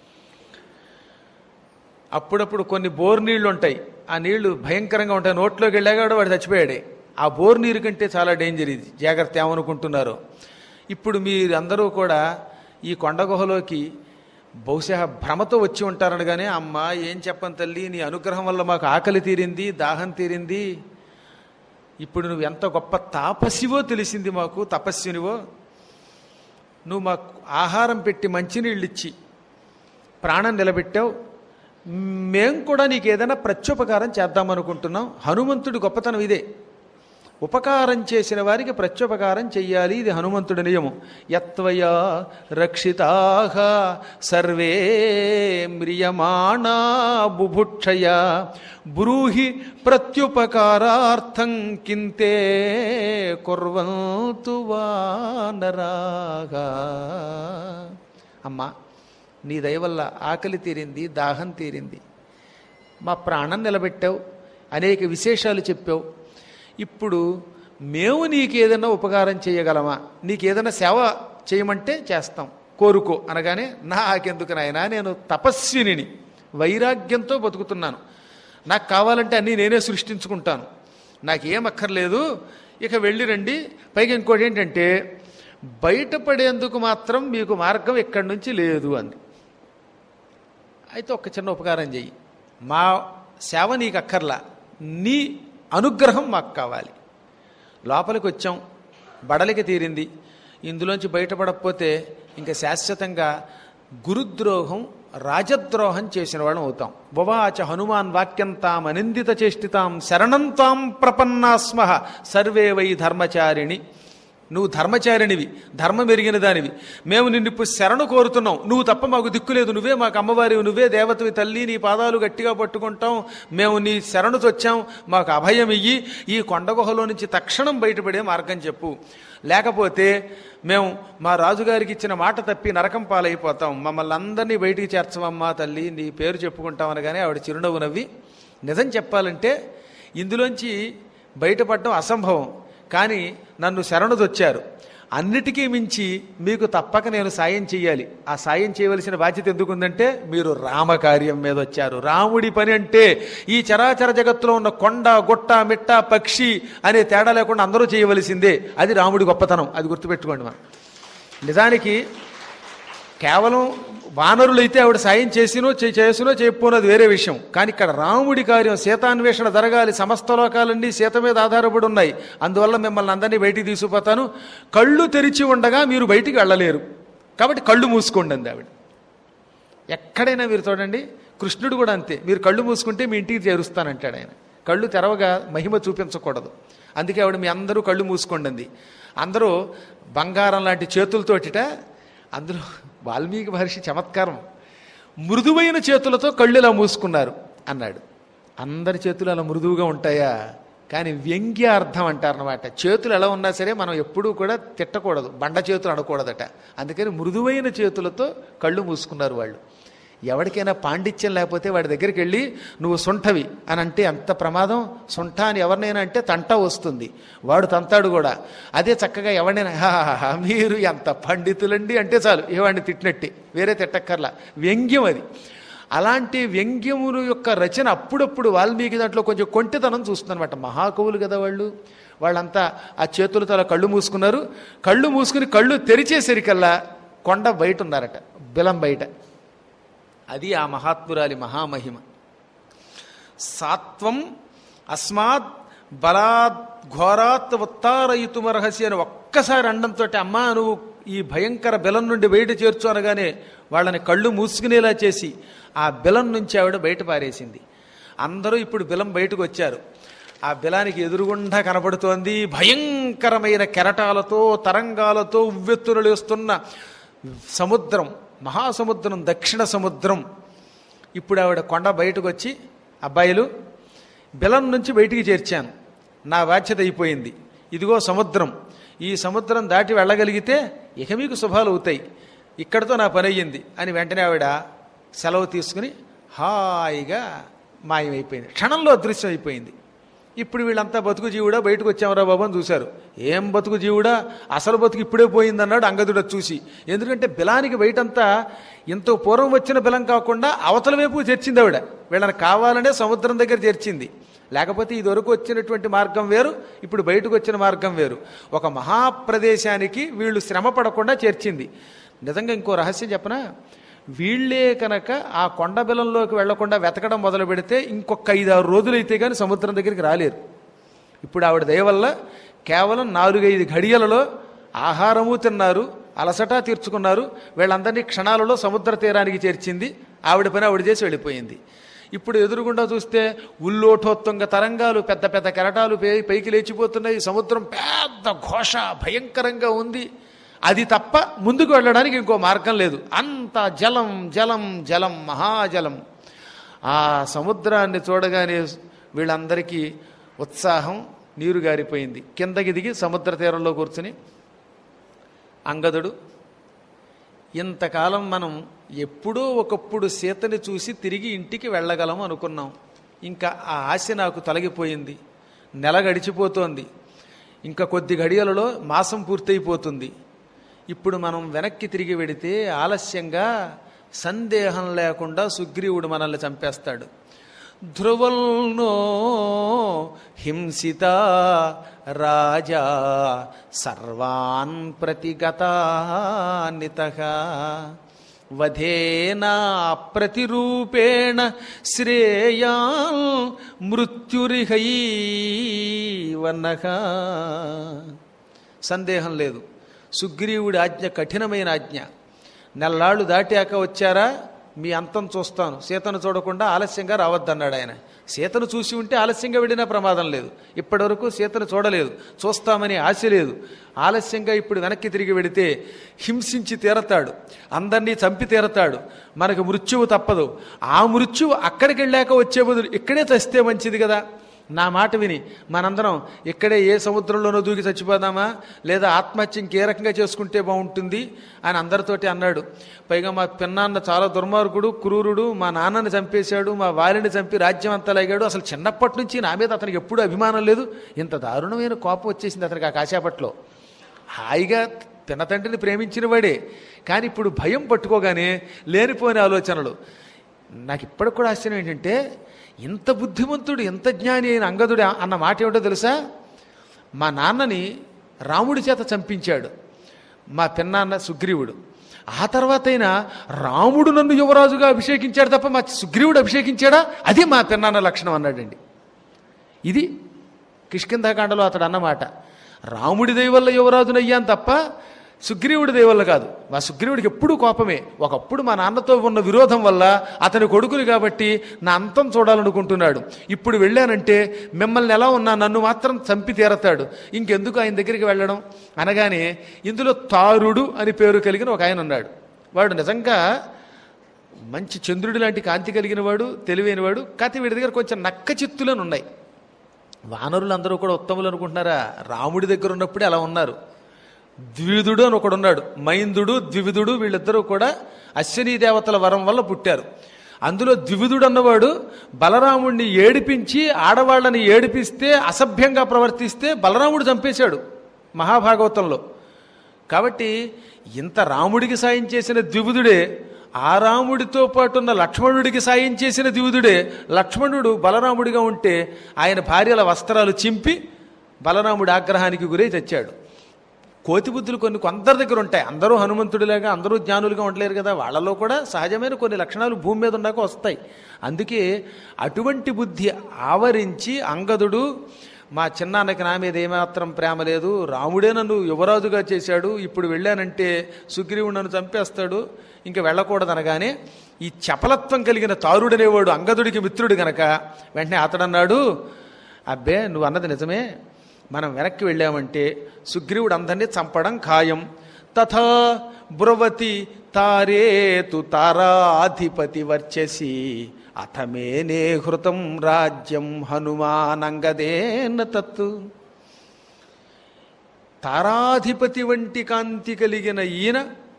అప్పుడప్పుడు కొన్ని బోర్ నీళ్లు ఉంటాయి ఆ నీళ్లు భయంకరంగా ఉంటాయి నోట్లోకి వెళ్ళాక కూడా వాడు చచ్చిపోయాడే ఆ బోర్ నీరు కంటే చాలా డేంజర్ ఇది జాగ్రత్త ఏమనుకుంటున్నారు ఇప్పుడు మీరందరూ కూడా ఈ కొండ గుహలోకి బహుశా భ్రమతో వచ్చి ఉంటారనగానే అమ్మ ఏం చెప్పను తల్లి నీ అనుగ్రహం వల్ల మాకు ఆకలి తీరింది దాహం తీరింది ఇప్పుడు నువ్వు ఎంత గొప్ప తాపసివో తెలిసింది మాకు తపస్వినివో నువ్వు మాకు ఆహారం పెట్టి మంచినీళ్ళు ఇచ్చి ప్రాణం నిలబెట్టావు మేం కూడా నీకు ఏదైనా ప్రత్యుపకారం చేద్దామనుకుంటున్నాం హనుమంతుడి గొప్పతనం ఇదే ఉపకారం చేసిన వారికి ప్రత్యుపకారం చెయ్యాలి ఇది హనుమంతుడి నియమం యత్వయా రక్షితాహ సర్వే మ్రియమాణా బుభుక్షయ బ్రూహి ప్రత్యుపకారార్థం కింతే కుర్వంతు వానరాగా అమ్మా నీ దయ వల్ల ఆకలి తీరింది దాహం తీరింది మా ప్రాణం నిలబెట్టావు అనేక విశేషాలు చెప్పావు ఇప్పుడు మేము నీకు ఏదైనా ఉపకారం చేయగలమా నీకు ఏదైనా సేవ చేయమంటే చేస్తాం కోరుకో అనగానే నాకెందుకు నాయనా నేను తపస్విని వైరాగ్యంతో బతుకుతున్నాను నాకు కావాలంటే అన్నీ నేనే సృష్టించుకుంటాను నాకేం అక్కర్లేదు ఇక వెళ్ళి రండి పైగా ఇంకోటి ఏంటంటే బయటపడేందుకు మాత్రం మీకు మార్గం ఎక్కడి నుంచి లేదు అంది అయితే ఒక చిన్న ఉపకారం చెయ్యి మా సేవ నీకు అక్కర్లా నీ అనుగ్రహం మాకు కావాలి లోపలికి వచ్చాం బడలికి తీరింది ఇందులోంచి బయటపడకపోతే ఇంకా శాశ్వతంగా గురుద్రోహం రాజద్రోహం చేసిన వాళ్ళం అవుతాం బొవాచ హనుమాన్ వాక్యం తాం అనిందిత చేష్టితాం శరణం తాం ప్రపన్నాస్మ సర్వే వై ధర్మచారిణి నువ్వు ధర్మచారిణివి ధర్మం ఎరిగిన దానివి మేము నిన్ను ఇప్పుడు శరణు కోరుతున్నాం నువ్వు తప్ప మాకు దిక్కులేదు నువ్వే మాకు అమ్మవారివి నువ్వే దేవతవి తల్లి నీ పాదాలు గట్టిగా పట్టుకుంటాం మేము నీ శరణు వచ్చాం మాకు అభయం ఇయ్యి ఈ కొండ గుహలో నుంచి తక్షణం బయటపడే మార్గం చెప్పు లేకపోతే మేము మా రాజుగారికి ఇచ్చిన మాట తప్పి నరకం పాలైపోతాం మమ్మల్ని అందరినీ బయటికి చేర్చమమ్మా తల్లి నీ పేరు చెప్పుకుంటాం అనగానే ఆవిడ చిరునవ్వు నవ్వి నిజం చెప్పాలంటే ఇందులోంచి బయటపడడం అసంభవం కానీ నన్ను శరణుదొచ్చారు అన్నిటికీ మించి మీకు తప్పక నేను సాయం చేయాలి ఆ సాయం చేయవలసిన బాధ్యత ఎందుకుందంటే మీరు రామకార్యం మీద వచ్చారు రాముడి పని అంటే ఈ చరాచర జగత్తులో ఉన్న కొండ గుట్ట మిట్ట పక్షి అనే తేడా లేకుండా అందరూ చేయవలసిందే అది రాముడి గొప్పతనం అది గుర్తుపెట్టుకోండి మనం నిజానికి కేవలం వానరులైతే ఆవిడ సాయం చేసినో చే- చేసినో చేయకపోనది వేరే విషయం కానీ ఇక్కడ రాముడి కార్యం సీతాన్వేషణ జరగాలి సమస్త లోకాలన్నీ సీత మీద ఆధారపడి ఉన్నాయి అందువల్ల మిమ్మల్ని అందరినీ బయటికి తీసుకుపోతాను కళ్ళు తెరిచి ఉండగా మీరు బయటికి వెళ్ళలేరు కాబట్టి కళ్ళు మూసుకోండి అంది ఆవిడ ఎక్కడైనా మీరు చూడండి కృష్ణుడు కూడా అంతే మీరు కళ్ళు మూసుకుంటే మీ ఇంటికి చేరుస్తానంటాడు ఆయన కళ్ళు తెరవగా మహిమ చూపించకూడదు అందుకే ఆవిడ మీ అందరూ కళ్ళు మూసుకోండి అంది అందరూ బంగారం లాంటి చేతులతోటిట అందులో వాల్మీకి మహర్షి చమత్కారం మృదువైన చేతులతో కళ్ళు ఇలా మూసుకున్నారు అన్నాడు అందరి చేతులు అలా మృదువుగా ఉంటాయా కానీ వ్యంగ్య అర్థం అంటారనమాట చేతులు ఎలా ఉన్నా సరే మనం ఎప్పుడూ కూడా తిట్టకూడదు బండ చేతులు అనకూడదట అందుకని మృదువైన చేతులతో కళ్ళు మూసుకున్నారు వాళ్ళు ఎవరికైనా పాండిత్యం లేకపోతే వాడి దగ్గరికి వెళ్ళి నువ్వు సొంఠవి అని అంటే అంత ప్రమాదం సొంఠ అని ఎవరినైనా అంటే తంట వస్తుంది వాడు తంతాడు కూడా అదే చక్కగా ఎవరినైనా "హాహాహా, మీరు ఎంత పండితులండి అంటే చాలు ఏ వాడిని తిట్టినట్టే వేరే తిట్టక్కర్లా వ్యంగ్యం అది అలాంటి వ్యంగ్యములు యొక్క రచన అప్పుడప్పుడు వాల్మీకి దాంట్లో కొంచెం కొంటితనం చూస్తుందన్నమాట మహాకవులు కదా వాళ్ళు వాళ్ళంతా ఆ చేతులతో అలా కళ్ళు మూసుకున్నారు కళ్ళు మూసుకుని కళ్ళు తెరిచేసరికల్లా కొండ బయట ఉన్నారట బిలం బయట అది ఆ మహాత్మురాలి మహామహిమ సాత్వం అస్మాత్ బలాత్ ఘోరాత్ ఉత్తారయుతుమర్హసి అని ఒక్కసారి అండంతో అమ్మా నువ్వు ఈ భయంకర బెలం నుండి బయట చేర్చు అనగానే వాళ్ళని కళ్ళు మూసుకునేలా చేసి ఆ బెలం నుంచి ఆవిడ బయట పారేసింది అందరూ ఇప్పుడు బిలం బయటకు వచ్చారు ఆ బిలానికి ఎదురుగుండా కనబడుతోంది భయంకరమైన కెరటాలతో తరంగాలతో ఉవ్వెత్తున లేస్తున్న సముద్రం మహాసముద్రం దక్షిణ సముద్రం ఇప్పుడు ఆవిడ కొండ బయటకు వచ్చి అబ్బాయిలు బిలం నుంచి బయటికి చేర్చాను నా బాధ్యత అయిపోయింది ఇదిగో సముద్రం ఈ సముద్రం దాటి వెళ్ళగలిగితే ఇక మీకు శుభాలు అవుతాయి ఇక్కడితో నా పని అయ్యింది అని వెంటనే ఆవిడ సెలవు తీసుకుని హాయిగా మాయమైపోయింది క్షణంలో అదృశ్యం అయిపోయింది ఇప్పుడు వీళ్ళంతా బతుకు జీవుడా బయటకు వచ్చామరా బాబు అని చూశారు ఏం బతుకు జీవుడా అసలు బతుకు ఇప్పుడే పోయిందన్నాడు అంగదుడు అది చూసి ఎందుకంటే బిలానికి బయటంతా ఎంతో పూర్వం వచ్చిన బిలం కాకుండా అవతల వైపు చేర్చింది ఆవిడ వీళ్ళని కావాలనే సముద్రం దగ్గర చేర్చింది లేకపోతే ఇదివరకు వచ్చినటువంటి మార్గం వేరు ఇప్పుడు బయటకు వచ్చిన మార్గం వేరు ఒక మహాప్రదేశానికి వీళ్ళు శ్రమ పడకుండా చేర్చింది నిజంగా ఇంకో రహస్యం చెప్పనా వీళ్ళే కనుక ఆ కొండ బిలంలోకి వెళ్లకుండా వెతకడం మొదలు పెడితే ఇంకొక ఐదారు రోజులైతే కానీ సముద్రం దగ్గరికి రాలేరు ఇప్పుడు ఆవిడ దయ వల్ల కేవలం నాలుగైదు ఘడియలలో ఆహారము తిన్నారు అలసట తీర్చుకున్నారు వీళ్ళందరినీ క్షణాలలో సముద్ర తీరానికి చేర్చింది ఆవిడ పని ఆవిడ చేసి వెళ్ళిపోయింది ఇప్పుడు ఎదురుగుండా చూస్తే ఉల్లోఠోత్తంగ తరంగాలు పెద్ద పెద్ద కెరటాలు పై పైకి లేచిపోతున్నాయి సముద్రం పెద్ద ఘోష భయంకరంగా ఉంది అది తప్ప ముందుకు వెళ్ళడానికి ఇంకో మార్గం లేదు అంత జలం జలం జలం మహాజలం ఆ సముద్రాన్ని చూడగానే వీళ్ళందరికీ ఉత్సాహం నీరు గారిపోయింది కిందకి దిగి సముద్ర తీరంలో కూర్చుని అంగదుడు ఇంతకాలం మనం ఎప్పుడో ఒకప్పుడు సీతని చూసి తిరిగి ఇంటికి వెళ్ళగలం అనుకున్నాం ఇంకా ఆ ఆశ నాకు తొలగిపోయింది నెల గడిచిపోతోంది ఇంకా కొద్ది గడియలలో మాసం పూర్తయిపోతుంది ఇప్పుడు మనం వెనక్కి తిరిగి వెడితే ఆలస్యంగా సందేహం లేకుండా సుగ్రీవుడు మనల్ని చంపేస్తాడు ధ్రువల్నో హింసిత రాజా సర్వాన్ ప్రతిగతానిత వధేనా ప్రతిరూపేణ శ్రేయాన్ మృత్యురిహైవనః సందేహం లేదు సుగ్రీవుడి ఆజ్ఞ కఠినమైన ఆజ్ఞ నెల్లాళ్ళు దాటాక వచ్చారా మీ అంతం చూస్తాను సీతను చూడకుండా ఆలస్యంగా రావద్దన్నాడు ఆయన సీతను చూసి ఉంటే ఆలస్యంగా వెళ్ళినా ప్రమాదం లేదు ఇప్పటివరకు సీతను చూడలేదు చూస్తామని ఆశ లేదు ఆలస్యంగా ఇప్పుడు వెనక్కి తిరిగి వెడితే హింసించి తీరతాడు అందరినీ చంపి తీరతాడు మనకు మృత్యువు తప్పదు ఆ మృత్యువు అక్కడికి వెళ్ళాక వచ్చే బదులు ఇక్కడే చస్తే మంచిది కదా నా మాట విని మనందరం ఇక్కడే ఏ సముద్రంలోనో దూకి చచ్చిపోదామా లేదా ఆత్మహత్య ఇంకే రకంగా చేసుకుంటే బాగుంటుంది అని అందరితోటి అన్నాడు పైగా మా పిన్నాన్న చాలా దుర్మార్గుడు క్రూరుడు మా నాన్నని చంపేశాడు మా వారిని చంపి రాజ్యం అంతా లాగాడు అసలు చిన్నప్పటి నుంచి నా మీద అతనికి ఎప్పుడూ అభిమానం లేదు ఇంత దారుణమైన కోపం వచ్చేసింది అతనికి ఆ కాశాపట్లో హాయిగా పిన్న తండ్రిని ప్రేమించిన వాడే కానీ ఇప్పుడు భయం పట్టుకోగానే లేనిపోని ఆలోచనలు నాకు ఇప్పటికి కూడా ఆశ్చర్యం ఏంటంటే ఇంత బుద్ధిమంతుడు ఎంత జ్ఞాని అయిన అంగదుడు అన్న మాట ఏమిటో తెలుసా మా నాన్నని రాముడి చేత చంపించాడు మా పిన్నాన్న సుగ్రీవుడు ఆ తర్వాత అయినా రాముడు నన్ను యువరాజుగా అభిషేకించాడు తప్ప మా సుగ్రీవుడు అభిషేకించాడా అది మా పిన్నాన్న లక్షణం అన్నాడండి ఇది కిష్కింధాకాండలో అతడు అన్నమాట రాముడి దయ వల్ల యువరాజునయ్యాను తప్ప సుగ్రీవుడి దయ వల్ల కాదు మా సుగ్రీవుడికి ఎప్పుడూ కోపమే ఒకప్పుడు మా నాన్నతో ఉన్న విరోధం వల్ల అతని కొడుకులు కాబట్టి నా అంతం చూడాలనుకుంటున్నాడు ఇప్పుడు వెళ్ళానంటే మిమ్మల్ని ఎలా ఉన్నా నన్ను మాత్రం చంపి తీరతాడు ఇంకెందుకు ఆయన దగ్గరికి వెళ్ళడం అనగానే ఇందులో తారుడు అని పేరు కలిగిన ఒక ఆయన ఉన్నాడు వాడు నిజంగా మంచి చంద్రుడి లాంటి కాంతి కలిగిన వాడు తెలివైనవాడు కాకపోతే వీడి దగ్గర కొంచెం నక్క చిత్తులను ఉన్నాయి వానరులు అందరూ కూడా ఉత్తములు అనుకుంటున్నారా రాముడి దగ్గర ఉన్నప్పుడే అలా ఉన్నారు ద్విధుడు అని ఒకడు ఉన్నాడు మైందుడు ద్వివిధుడు వీళ్ళిద్దరూ కూడా అశ్వినీ దేవతల వరం వల్ల పుట్టారు అందులో ద్వివిధుడు అన్నవాడు బలరాముడిని ఏడిపించి ఆడవాళ్ళని ఏడిపిస్తే అసభ్యంగా ప్రవర్తిస్తే బలరాముడు చంపేశాడు మహాభాగవతంలో కాబట్టి ఇంత రాముడికి సాయం చేసిన ద్విబుధుడే ఆ రాముడితో పాటు ఉన్న లక్ష్మణుడికి సాయం చేసిన ద్విబుధుడే లక్ష్మణుడు బలరాముడిగా ఉంటే ఆయన భార్యల వస్త్రాలు చింపి బలరాముడి ఆగ్రహానికి గురై తెచ్చాడు కోతి బుద్ధులు కొన్ని కొందరి దగ్గర ఉంటాయి అందరూ హనుమంతుడిలాగా అందరూ జ్ఞానులుగా ఉండలేరు కదా వాళ్ళలో కూడా సహజమైన కొన్ని లక్షణాలు భూమి మీద ఉన్నాక వస్తాయి అందుకే అటువంటి బుద్ధి ఆవరించి అంగదుడు మా చిన్నాన్నకి నా మీద ఏమాత్రం ప్రేమ లేదు రాముడే నన్ను యువరాజుగా చేశాడు ఇప్పుడు వెళ్ళానంటే సుగ్రీవుడు నన్ను చంపేస్తాడు ఇంకా వెళ్ళకూడదు అనగానే ఈ చపలత్వం కలిగిన తారుడనేవాడు అంగదుడికి మిత్రుడు గనక వెంటనే అతడన్నాడు అబ్బే నువ్వు అన్నది నిజమే మనం వెనక్కి వెళ్ళామంటే సుగ్రీవుడు అందరినీ చంపడం ఖాయం తథా బ్రువతి తారేతు తారాధిపతి వర్చసి అథమేనే హృతం రాజ్యం హనుమానంగదేన తత్తు తారాధిపతి వంటి కాంతి కలిగిన ఈయన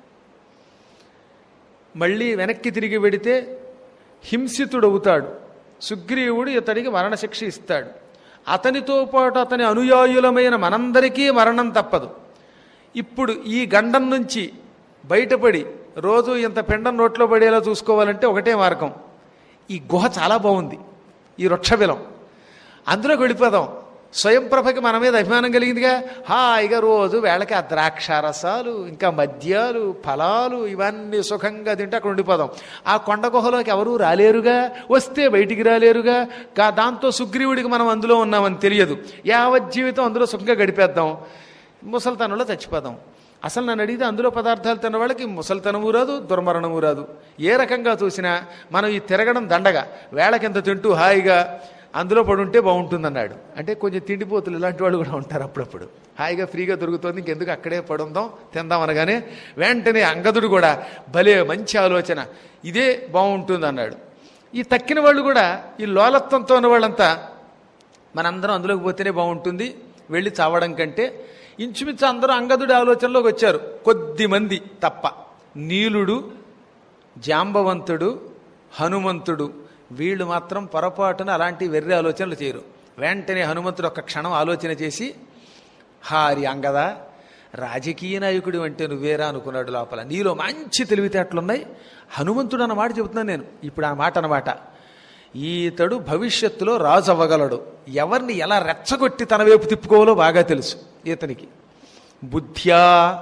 మళ్ళీ వెనక్కి తిరిగి వెడితే హింసితుడవుతాడు సుగ్రీవుడు ఇతడికి మరణశిక్ష ఇస్తాడు అతనితో పాటు అతని అనుయాయులమైన మనందరికీ మరణం తప్పదు ఇప్పుడు ఈ గండం నుంచి బయటపడి రోజు ఇంత పిండం నోట్లో పడేలా చూసుకోవాలంటే ఒకటే మార్గం ఈ గుహ చాలా బాగుంది ఈ వృక్షబిలం అందులోకి వెళ్ళిపోదాం స్వయం ప్రభకి మన మీద అభిమానం కలిగిందిగా హాయిగా రోజు వేళకి ఆ ద్రాక్షారసాలు ఇంకా మద్యాలు ఫలాలు ఇవన్నీ సుఖంగా తింటే అక్కడ ఉండిపోదాం ఆ కొండ గుహలోకి ఎవరూ రాలేరుగా వస్తే బయటికి రాలేరుగా కా దాంతో సుగ్రీవుడికి మనం అందులో ఉన్నామని తెలియదు యావత్ జీవితం అందులో సుఖంగా గడిపేద్దాం ముసలితనంలో చచ్చిపోదాం అసలు నన్ను అడిగితే అందులో పదార్థాలు తిన్న వాళ్ళకి ముసలితనము రాదు దుర్మరణము రాదు ఏ రకంగా చూసినా మనం ఈ తిరగడం దండగా వేళకింత తింటూ హాయిగా అందులో పడుంటే బాగుంటుందన్నాడు అంటే కొంచెం తిండిపోతులు ఇలాంటి వాళ్ళు కూడా ఉంటారు అప్పుడప్పుడు హాయిగా ఫ్రీగా దొరుకుతుంది ఇంకెందుకు అక్కడే పడుందాం తిందాం అనగానే వెంటనే అంగదుడు కూడా భలే మంచి ఆలోచన ఇదే బాగుంటుంది అన్నాడు ఈ తక్కిన వాళ్ళు కూడా ఈ లోలత్వంతో ఉన్న వాళ్ళంతా మనందరం అందులోకి పోతేనే బాగుంటుంది వెళ్ళి చావడం కంటే ఇంచుమించు అందరూ అంగదుడి ఆలోచనలోకి వచ్చారు కొద్ది మంది తప్ప నీలుడు జాంబవంతుడు హనుమంతుడు వీళ్ళు మాత్రం పొరపాటున అలాంటి వెర్రి ఆలోచనలు చేయరు వెంటనే హనుమంతుడు ఒక క్షణం ఆలోచన చేసి హారి అంగద రాజకీయ నాయకుడు అంటే నువ్వేరా అనుకున్నాడు లోపల నీలో మంచి తెలివితేటలున్నాయి హనుమంతుడు అన్న మాట చెబుతున్నాను నేను ఇప్పుడు ఆ మాట అన్నమాట ఈతడు భవిష్యత్తులో రాజు అవ్వగలడు ఎవరిని ఎలా రెచ్చగొట్టి తన వైపు తిప్పుకోవాలో బాగా తెలుసు ఈతనికి బుద్ధ్యా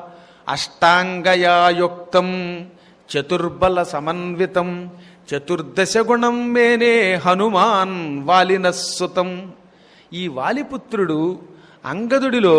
అష్టాంగయాయుక్తం చతుర్బల సమన్వితం చతుర్దశ గుణం మేనే హనుమాన్ వాలినస్సుతం ఈ వాలిపుత్రుడు అంగదుడిలో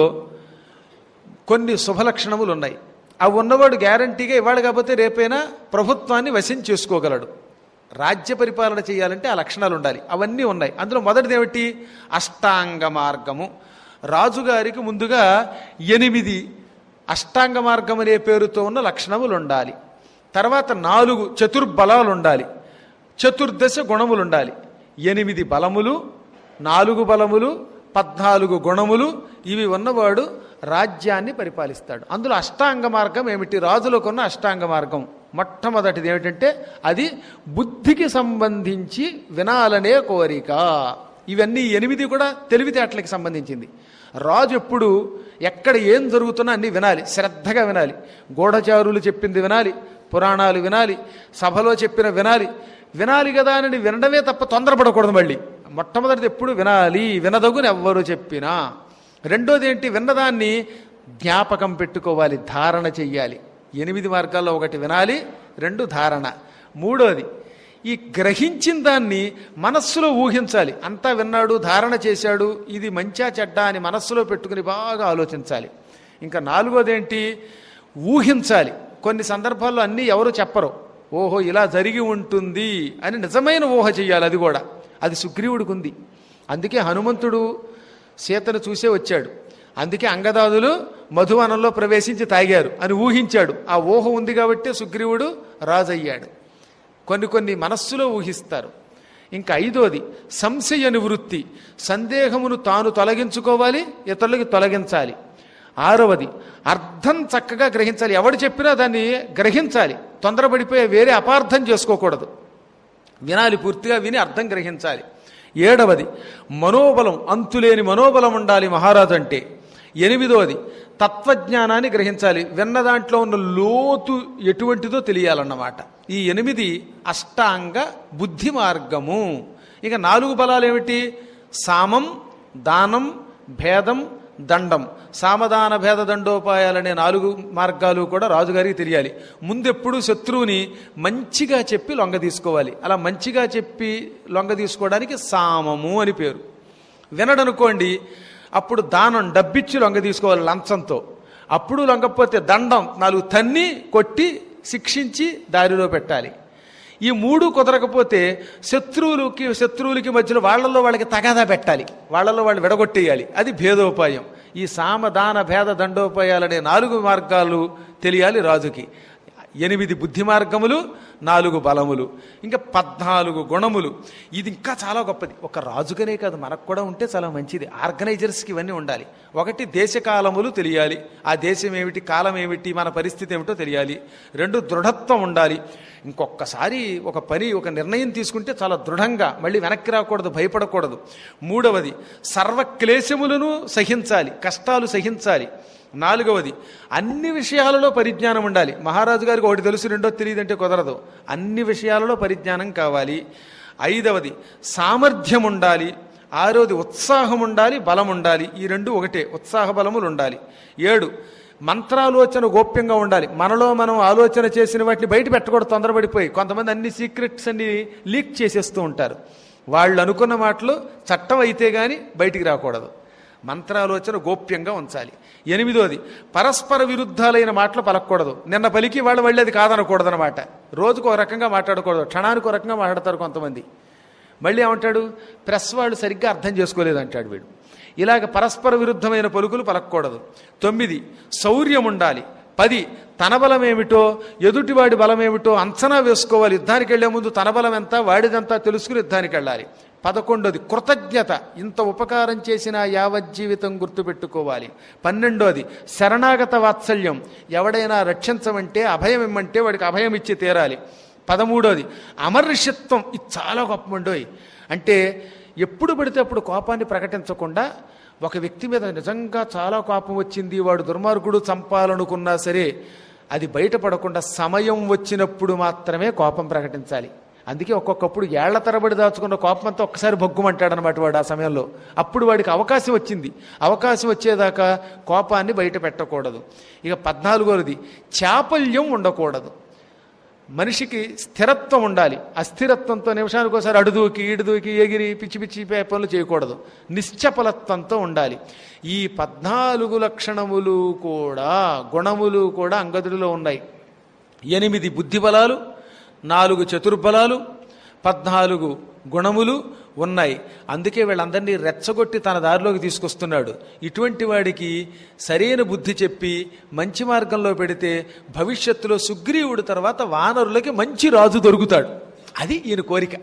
కొన్ని శుభలక్షణములు ఉన్నాయి అవి ఉన్నవాడు గ్యారంటీగా ఇవాళ కాకపోతే రేపైనా ప్రభుత్వాన్ని వశం చేసుకోగలడు రాజ్య పరిపాలన చేయాలంటే ఆ లక్షణాలు ఉండాలి అవన్నీ ఉన్నాయి అందులో మొదటిది ఏమిటి అష్టాంగ మార్గము రాజుగారికి ముందుగా ఎనిమిది అష్టాంగ మార్గం అనే పేరుతో ఉన్న లక్షణములు ఉండాలి తర్వాత నాలుగు చతుర్బలాలు ఉండాలి చతుర్దశ గుణములు ఉండాలి ఎనిమిది బలములు నాలుగు బలములు పద్నాలుగు గుణములు ఇవి ఉన్నవాడు రాజ్యాన్ని పరిపాలిస్తాడు అందులో అష్టాంగ మార్గం ఏమిటి రాజులకు ఉన్న అష్టాంగ మార్గం మొట్టమొదటిది ఏమిటంటే అది బుద్ధికి సంబంధించి వినాలనే కోరిక ఇవన్నీ ఎనిమిది కూడా తెలివితేటలకి సంబంధించింది రాజు ఎప్పుడు ఎక్కడ ఏం జరుగుతున్నా అన్ని వినాలి శ్రద్ధగా వినాలి గూఢచారులు చెప్పింది వినాలి పురాణాలు వినాలి సభలో చెప్పిన వినాలి వినాలి కదా అని వినడమే తప్ప తొందరపడకూడదు మళ్ళీ మొట్టమొదటిది ఎప్పుడు వినాలి వినదగుని ఎవ్వరు చెప్పినా రెండోది ఏంటి విన్నదాన్ని జ్ఞాపకం పెట్టుకోవాలి ధారణ చెయ్యాలి ఎనిమిది మార్గాల్లో ఒకటి వినాలి రెండు ధారణ మూడోది ఈ గ్రహించిన దాన్ని మనస్సులో ఊహించాలి అంతా విన్నాడు ధారణ చేశాడు ఇది మంచా చెడ్డ అని మనస్సులో పెట్టుకుని బాగా ఆలోచించాలి ఇంకా నాలుగోది ఏంటి ఊహించాలి కొన్ని సందర్భాల్లో అన్నీ ఎవరు చెప్పరు ఓహో ఇలా జరిగి ఉంటుంది అని నిజమైన ఊహ చెయ్యాలి అది కూడా అది సుగ్రీవుడికి ఉంది అందుకే హనుమంతుడు సీతను చూసే వచ్చాడు అందుకే అంగదాదులు మధువనంలో ప్రవేశించి తాగారు అని ఊహించాడు ఆ ఊహ ఉంది కాబట్టి సుగ్రీవుడు రాజయ్యాడు కొన్ని కొన్ని మనస్సులో ఊహిస్తారు ఇంకా ఐదోది సంశయ నివృత్తి సందేహమును తాను తొలగించుకోవాలి ఇతరులకి తొలగించాలి ఆరవది అర్థం చక్కగా గ్రహించాలి ఎవడు చెప్పినా దాన్ని గ్రహించాలి తొందరపడిపోయి వేరే అపార్థం చేసుకోకూడదు వినాలి పూర్తిగా విని అర్థం గ్రహించాలి ఏడవది మనోబలం అంతులేని మనోబలం ఉండాలి మహారాజు అంటే ఎనిమిదవది తత్వజ్ఞానాన్ని గ్రహించాలి విన్న దాంట్లో ఉన్న లోతు ఎటువంటిదో తెలియాలన్నమాట ఈ ఎనిమిది అష్టాంగ బుద్ధి మార్గము ఇక నాలుగు బలాలు ఏమిటి సామం దానం భేదం దండం సామదాన భేద దండోపాయాలనే నాలుగు మార్గాలు కూడా రాజుగారికి తెలియాలి ముందెప్పుడు శత్రువుని మంచిగా చెప్పి లొంగ తీసుకోవాలి అలా మంచిగా చెప్పి లొంగ తీసుకోవడానికి సామము అని పేరు వినడనుకోండి అప్పుడు దానం డబ్బిచ్చి లొంగ తీసుకోవాలి లంచంతో అప్పుడు లొంగకపోతే దండం నాలుగు తన్ని కొట్టి శిక్షించి దారిలో పెట్టాలి ఈ మూడు కుదరకపోతే శత్రువులకి శత్రువులకి మధ్యలో వాళ్ళల్లో వాళ్ళకి తగాదా పెట్టాలి వాళ్ళల్లో వాళ్ళు విడగొట్టేయాలి అది భేదోపాయం ఈ సామదాన భేద దండోపాయాలనే నాలుగు మార్గాలు తెలియాలి రాజుకి ఎనిమిది బుద్ధి మార్గములు నాలుగు బలములు ఇంకా పద్నాలుగు గుణములు ఇది ఇంకా చాలా గొప్పది ఒక రాజుకనే కాదు మనకు కూడా ఉంటే చాలా మంచిది ఆర్గనైజర్స్కి ఇవన్నీ ఉండాలి ఒకటి దేశకాలములు తెలియాలి ఆ దేశం ఏమిటి కాలం ఏమిటి మన పరిస్థితి ఏమిటో తెలియాలి రెండు దృఢత్వం ఉండాలి ఇంకొకసారి ఒక పని ఒక నిర్ణయం తీసుకుంటే చాలా దృఢంగా మళ్ళీ వెనక్కి రాకూడదు భయపడకూడదు మూడవది సర్వక్లేశములను సహించాలి కష్టాలు సహించాలి నాలుగవది అన్ని విషయాలలో పరిజ్ఞానం ఉండాలి మహారాజు గారికి ఒకటి తెలుసు రెండో తెలియదంటే కుదరదు అన్ని విషయాలలో పరిజ్ఞానం కావాలి ఐదవది సామర్థ్యం ఉండాలి ఆరోది ఉత్సాహం ఉండాలి బలం ఉండాలి ఈ రెండు ఒకటే ఉత్సాహ బలములు ఉండాలి ఏడు మంత్రాలోచన గోప్యంగా ఉండాలి మనలో మనం ఆలోచన చేసిన వాటిని బయట పెట్టకూడదు తొందరపడిపోయి కొంతమంది అన్ని సీక్రెట్స్ అన్ని లీక్ చేసేస్తూ ఉంటారు వాళ్ళు అనుకున్న మాటలు చట్టం అయితే కానీ బయటికి రాకూడదు మంత్రాలోచన గోప్యంగా ఉంచాలి ఎనిమిదోది పరస్పర విరుద్ధాలైన మాటలు పలకూడదు నిన్న పలికి వాళ్ళు మళ్ళీ అది కాదనకూడదనమాట రోజుకు ఒక రకంగా మాట్లాడకూడదు క్షణానికి ఒక రకంగా మాట్లాడతారు కొంతమంది మళ్ళీ ఏమంటాడు ప్రెస్ వాళ్ళు సరిగ్గా అర్థం చేసుకోలేదు అంటాడు వీడు ఇలాగ పరస్పర విరుద్ధమైన పలుకులు పలకూడదు తొమ్మిది శౌర్యం ఉండాలి పది తన బలం ఏమిటో ఎదుటివాడి బలం ఏమిటో అంచనా వేసుకోవాలి యుద్ధానికి వెళ్లే ముందు తన బలం ఎంత వాడిదంతా తెలుసుకుని యుద్ధానికి వెళ్ళాలి పదకొండోది కృతజ్ఞత ఇంత ఉపకారం చేసిన యావజ్జీవితం గుర్తుపెట్టుకోవాలి పన్నెండోది శరణాగత వాత్సల్యం ఎవడైనా రక్షించమంటే అభయం ఇమ్మంటే వాడికి అభయం ఇచ్చి తీరాలి పదమూడోది అమర్షత్వం ఇది చాలా గొప్పమండోయ్ అంటే ఎప్పుడు పడితే అప్పుడు కోపాన్ని ప్రకటించకుండా ఒక వ్యక్తి మీద నిజంగా చాలా కోపం వచ్చింది వాడు దుర్మార్గుడు చంపాలనుకున్నా సరే అది బయటపడకుండా సమయం వచ్చినప్పుడు మాత్రమే కోపం ప్రకటించాలి అందుకే ఒక్కొక్కప్పుడు ఏళ్ల తరబడి దాచుకున్న కోపం అంతా ఒక్కసారి బొగ్గుమంటాడనమాట వాడు ఆ సమయంలో అప్పుడు వాడికి అవకాశం వచ్చింది అవకాశం వచ్చేదాకా కోపాన్ని బయట పెట్టకూడదు ఇక పద్నాలుగోది చాపల్యం ఉండకూడదు మనిషికి స్థిరత్వం ఉండాలి అస్థిరత్వంతో నిమిషానికి ఒకసారి అడుదూకి ఈడుదూకి ఎగిరి పిచ్చి పిచ్చి పే- పనులు చేయకూడదు నిశ్చపలత్వంతో ఉండాలి ఈ పద్నాలుగు లక్షణములు కూడా గుణములు కూడా అంగదుడిలో ఉన్నాయి ఎనిమిది బుద్ధి బలాలు నాలుగు చతుర్బలాలు పద్నాలుగు గుణములు ఉన్నాయి అందుకే వీళ్ళందరినీ రెచ్చగొట్టి తన దారిలోకి తీసుకొస్తున్నాడు ఇటువంటి వాడికి సరైన బుద్ధి చెప్పి మంచి మార్గంలో పెడితే భవిష్యత్తులో సుగ్రీవుడు తర్వాత వానరులకి మంచి రాజు దొరుకుతాడు అది ఈయన కోరిక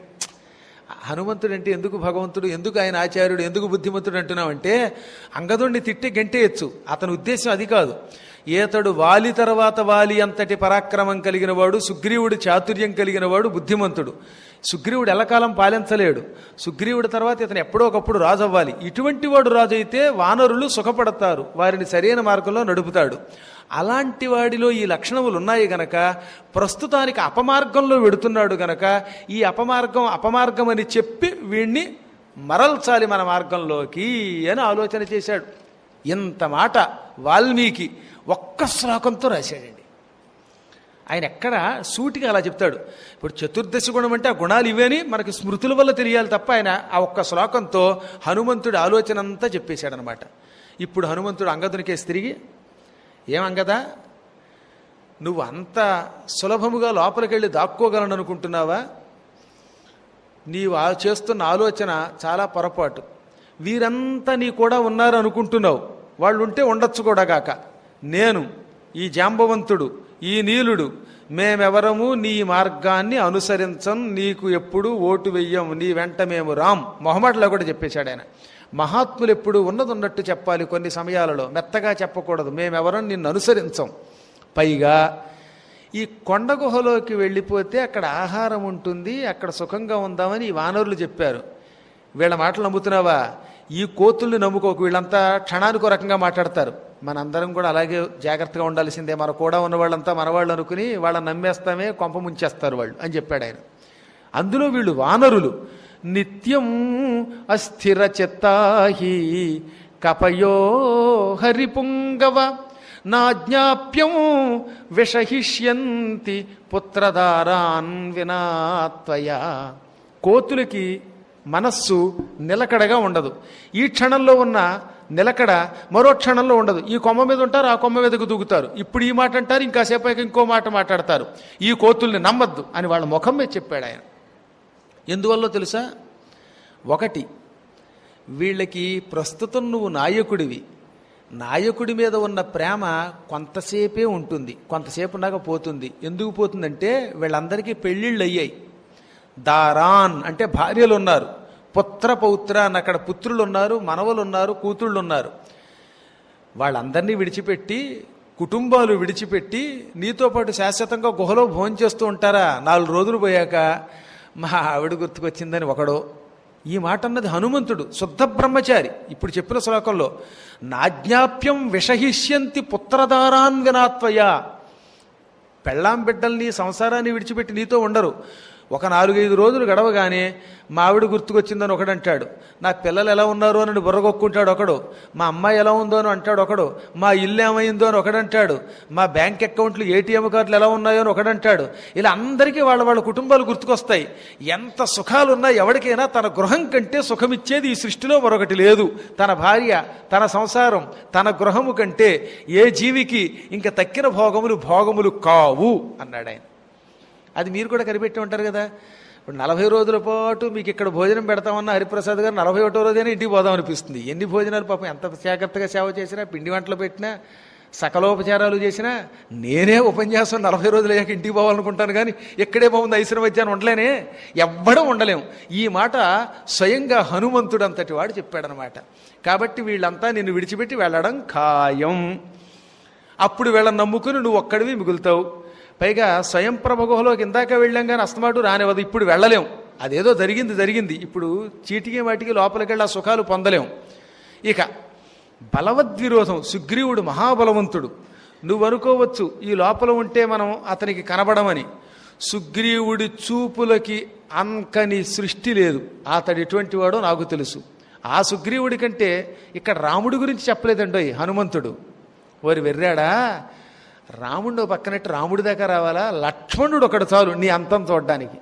హనుమంతుడు అంటే ఎందుకు భగవంతుడు ఎందుకు ఆయన ఆచార్యుడు ఎందుకు బుద్ధిమంతుడు అంటున్నామంటే అంగదుడిని తిట్టి గెంటేయచ్చు అతని ఉద్దేశం అది కాదు ఏతడు వాలి తర్వాత వాలి అంతటి పరాక్రమం కలిగిన వాడు సుగ్రీవుడు చాతుర్యం కలిగిన వాడు బుద్ధిమంతుడు సుగ్రీవుడు ఎల్లకాలం పాలించలేడు సుగ్రీవుడి తర్వాత ఇతను ఎప్పుడో ఒకప్పుడు రాజు అవ్వాలి ఇటువంటి వాడు రాజు అయితే వానరులు సుఖపడతారు వారిని సరైన మార్గంలో నడుపుతాడు అలాంటి వాడిలో ఈ లక్షణములు ఉన్నాయి గనక ప్రస్తుతానికి అపమార్గంలో వెడుతున్నాడు గనక ఈ అపమార్గం అపమార్గం అని చెప్పి వీణ్ణి మరల్చాలి మన మార్గంలోకి అని ఆలోచన చేశాడు ఇంత మాట వాల్మీకి ఒక్క శ్లోకంతో రాశాడండి ఆయన ఎక్కడ సూటిగా అలా చెప్తాడు ఇప్పుడు చతుర్దశి గుణం అంటే ఆ గుణాలు ఇవేని మనకి స్మృతుల వల్ల తెలియాలి తప్ప ఆయన ఆ ఒక్క శ్లోకంతో హనుమంతుడి ఆలోచన అంతా చెప్పేశాడనమాట ఇప్పుడు హనుమంతుడు అంగదునికేసి తిరిగి ఏం అంగదా నువ్వు అంత సులభముగా లోపలికి వెళ్ళి దాక్కోగలను అనుకుంటున్నావా నీవు ఆ చేస్తున్న ఆలోచన చాలా పొరపాటు వీరంతా నీ కూడా ఉన్నారు అనుకుంటున్నావు వాళ్ళు ఉంటే ఉండొచ్చు కూడా గాక నేను ఈ జాంబవంతుడు ఈ నీలుడు మేమెవరము నీ మార్గాన్ని అనుసరించం నీకు ఎప్పుడు ఓటు వెయ్యం నీ వెంట మేము రాం మొహమ్మట్లో కూడా చెప్పేశాడు ఆయన మహాత్ములు ఎప్పుడు ఉన్నది ఉన్నట్టు చెప్పాలి కొన్ని సమయాలలో మెత్తగా చెప్పకూడదు మేమెవరం నిన్ను అనుసరించం పైగా ఈ కొండ గుహలోకి వెళ్ళిపోతే అక్కడ ఆహారం ఉంటుంది అక్కడ సుఖంగా ఉందామని ఈ వానరులు చెప్పారు వీళ్ళ మాటలు నమ్ముతున్నావా ఈ కోతుల్ని నమ్ముకోకు వీళ్ళంతా క్షణానికి ఒక రకంగా మాట్లాడతారు మనందరం కూడా అలాగే జాగ్రత్తగా ఉండాల్సిందే మన కూడా ఉన్న వాళ్ళంతా మనవాళ్ళు అనుకుని వాళ్ళని నమ్మేస్తామే కొంప ముంచేస్తారు వాళ్ళు అని చెప్పాడు ఆయన అందులో వీళ్ళు వానరులు నిత్యం అస్థిర చిత్తాహి కపయో హరిపుంగవ నా జ్ఞాప్యం విషహిష్యంతి పుత్రదారాన్ వినాత్వయ కోతులకి మనస్సు నిలకడగా ఉండదు ఈ క్షణంలో ఉన్న నిలకడ మరో క్షణంలో ఉండదు ఈ కొమ్మ మీద ఉంటారు ఆ కొమ్మ మీదకు దూకుతారు ఇప్పుడు ఈ మాట అంటారు ఇంకాసేపు ఇంకో మాట మాట్లాడతారు ఈ కోతుల్ని నమ్మద్దు అని వాళ్ళ ముఖం మీద చెప్పాడు ఆయన ఎందువల్ల తెలుసా ఒకటి వీళ్ళకి ప్రస్తుతం నువ్వు నాయకుడివి నాయకుడి మీద ఉన్న ప్రేమ కొంతసేపే ఉంటుంది కొంతసేపు ఉన్నాక పోతుంది ఎందుకు పోతుందంటే వీళ్ళందరికీ పెళ్ళిళ్ళు అయ్యాయి దారాన్ అంటే భార్యలు ఉన్నారు పుత్ర పౌత్ర అని అక్కడ పుత్రులు ఉన్నారు మనవలు ఉన్నారు కూతుళ్ళు ఉన్నారు వాళ్ళందరినీ విడిచిపెట్టి కుటుంబాలు విడిచిపెట్టి నీతో పాటు శాశ్వతంగా గుహలో భోజనం చేస్తూ ఉంటారా నాలుగు రోజులు పోయాక మా ఆవిడ గుర్తుకొచ్చిందని ఒకడో ఈ మాట అన్నది హనుమంతుడు శుద్ధ బ్రహ్మచారి ఇప్పుడు చెప్పిన శ్లోకంలో నాజ్ఞాప్యం విషహిష్యంతి పుత్రదారాన్ వినాత్వయ పెళ్ళాం బిడ్డల్ని సంసారాన్ని విడిచిపెట్టి నీతో ఉండరు ఒక నాలుగైదు రోజులు గడవగానే మా ఆవిడ గుర్తుకొచ్చిందని ఒకడంటాడు నా పిల్లలు ఎలా ఉన్నారు అని బుర్రగొక్కుంటాడు ఒకడు మా అమ్మాయి ఎలా ఉందో అని అంటాడు ఒకడు మా ఇల్లు ఏమైందో అని ఒకడంటాడు మా బ్యాంక్ అకౌంట్లు ఏటీఎం కార్డులు ఎలా ఉన్నాయో అని ఒకడంటాడు ఇలా అందరికీ వాళ్ళ వాళ్ళ కుటుంబాలు గుర్తుకొస్తాయి ఎంత సుఖాలు ఉన్నా ఎవరికైనా తన గృహం కంటే సుఖమిచ్చేది ఈ సృష్టిలో మరొకటి లేదు తన భార్య తన సంసారం తన గృహము కంటే ఏ జీవికి ఇంకా తక్కిన భోగములు భోగములు కావు అన్నాడు ఆయన అది మీరు కూడా కనిపెట్టి ఉంటారు కదా ఇప్పుడు నలభై రోజుల పాటు మీకు ఇక్కడ భోజనం పెడతామన్న హరిప్రసాద్ గారు నలభై ఒకటో రోజైనా ఇంటికి పోదాం అనిపిస్తుంది ఎన్ని భోజనాలు పాపం ఎంత జాగ్రత్తగా సేవ చేసినా పిండి వంటలు పెట్టినా సకలోపచారాలు చేసినా నేనే ఉపన్యాసం నలభై రోజులు అయ్యాక ఇంటికి పోవాలనుకుంటాను కానీ ఎక్కడే బాగుంది ఐశ్వర్యం వచ్చాను ఉండలేనే ఎవ్వడం ఉండలేం ఈ మాట స్వయంగా హనుమంతుడు అంతటి వాడు చెప్పాడనమాట కాబట్టి వీళ్ళంతా నిన్ను విడిచిపెట్టి వెళ్ళడం ఖాయం అప్పుడు వీళ్ళని నమ్ముకుని నువ్వు ఒక్కడివి మిగులుతావు పైగా స్వయం ప్రభగుహలోకి ఇందాక వెళ్ళాం కానీ అస్తమాటు రానివ్వదు ఇప్పుడు వెళ్ళలేం అదేదో జరిగింది జరిగింది ఇప్పుడు చీటికి వాటికి లోపలికి వెళ్ళి ఆ సుఖాలు పొందలేం ఇక బలవద్విరోధం సుగ్రీవుడు మహాబలవంతుడు నువ్వు అనుకోవచ్చు ఈ లోపల ఉంటే మనం అతనికి కనబడమని సుగ్రీవుడి చూపులకి అంకని సృష్టి లేదు అతడు ఎటువంటి వాడో నాకు తెలుసు ఆ సుగ్రీవుడి కంటే ఇక్కడ రాముడి గురించి చెప్పలేదండోయ్ హనుమంతుడు వారు వెర్రాడా రాముడు పక్కనట్టు రాముడి దాకా రావాలా లక్ష్మణుడు ఒకడు చాలు నీ అంతం చూడడానికి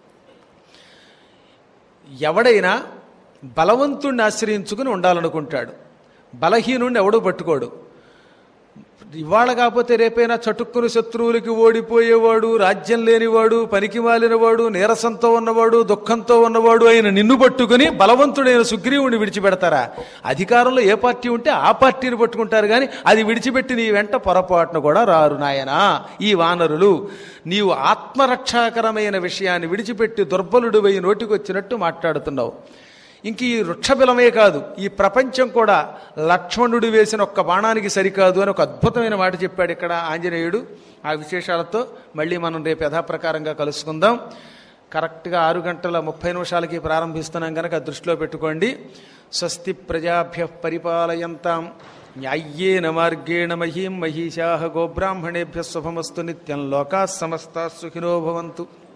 ఎవడైనా బలవంతుణ్ణి ఆశ్రయించుకుని ఉండాలనుకుంటాడు బలహీనుణ్ణి ఎవడూ పట్టుకోడు ఇవాళ కాకపోతే రేపైనా చటుక్కుని శత్రువులకి ఓడిపోయేవాడు రాజ్యం లేనివాడు పనికి మాలినవాడు నీరసంతో ఉన్నవాడు దుఃఖంతో ఉన్నవాడు అయిన నిన్ను పట్టుకుని బలవంతుడైన సుగ్రీవుని విడిచిపెడతారా అధికారంలో ఏ పార్టీ ఉంటే ఆ పార్టీని పట్టుకుంటారు కానీ అది విడిచిపెట్టి నీ వెంట పొరపాటును కూడా రారు నాయనా ఈ వానరులు నీవు ఆత్మరక్షాకరమైన విషయాన్ని విడిచిపెట్టి దుర్బలుడు పోయి నోటికొచ్చినట్టు మాట్లాడుతున్నావు ఇంక ఈ వృక్షబిలమే కాదు ఈ ప్రపంచం కూడా లక్ష్మణుడు వేసిన ఒక్క బాణానికి సరికాదు అని ఒక అద్భుతమైన మాట చెప్పాడు ఇక్కడ ఆంజనేయుడు ఆ విశేషాలతో మళ్ళీ మనం రేపు యథాప్రకారంగా కలుసుకుందాం కరెక్ట్గా ఆరు గంటల ముప్పై నిమిషాలకి ప్రారంభిస్తున్నాం కనుక దృష్టిలో పెట్టుకోండి స్వస్తి ప్రజాభ్య పరిపాలయంతాం న్యాయ్యేన మార్గేణ మహీం మహిషా గోబ్రాహ్మణేభ్య శుభమస్తు నిత్యం లోకా సమస్తా సుఖినో భవంతు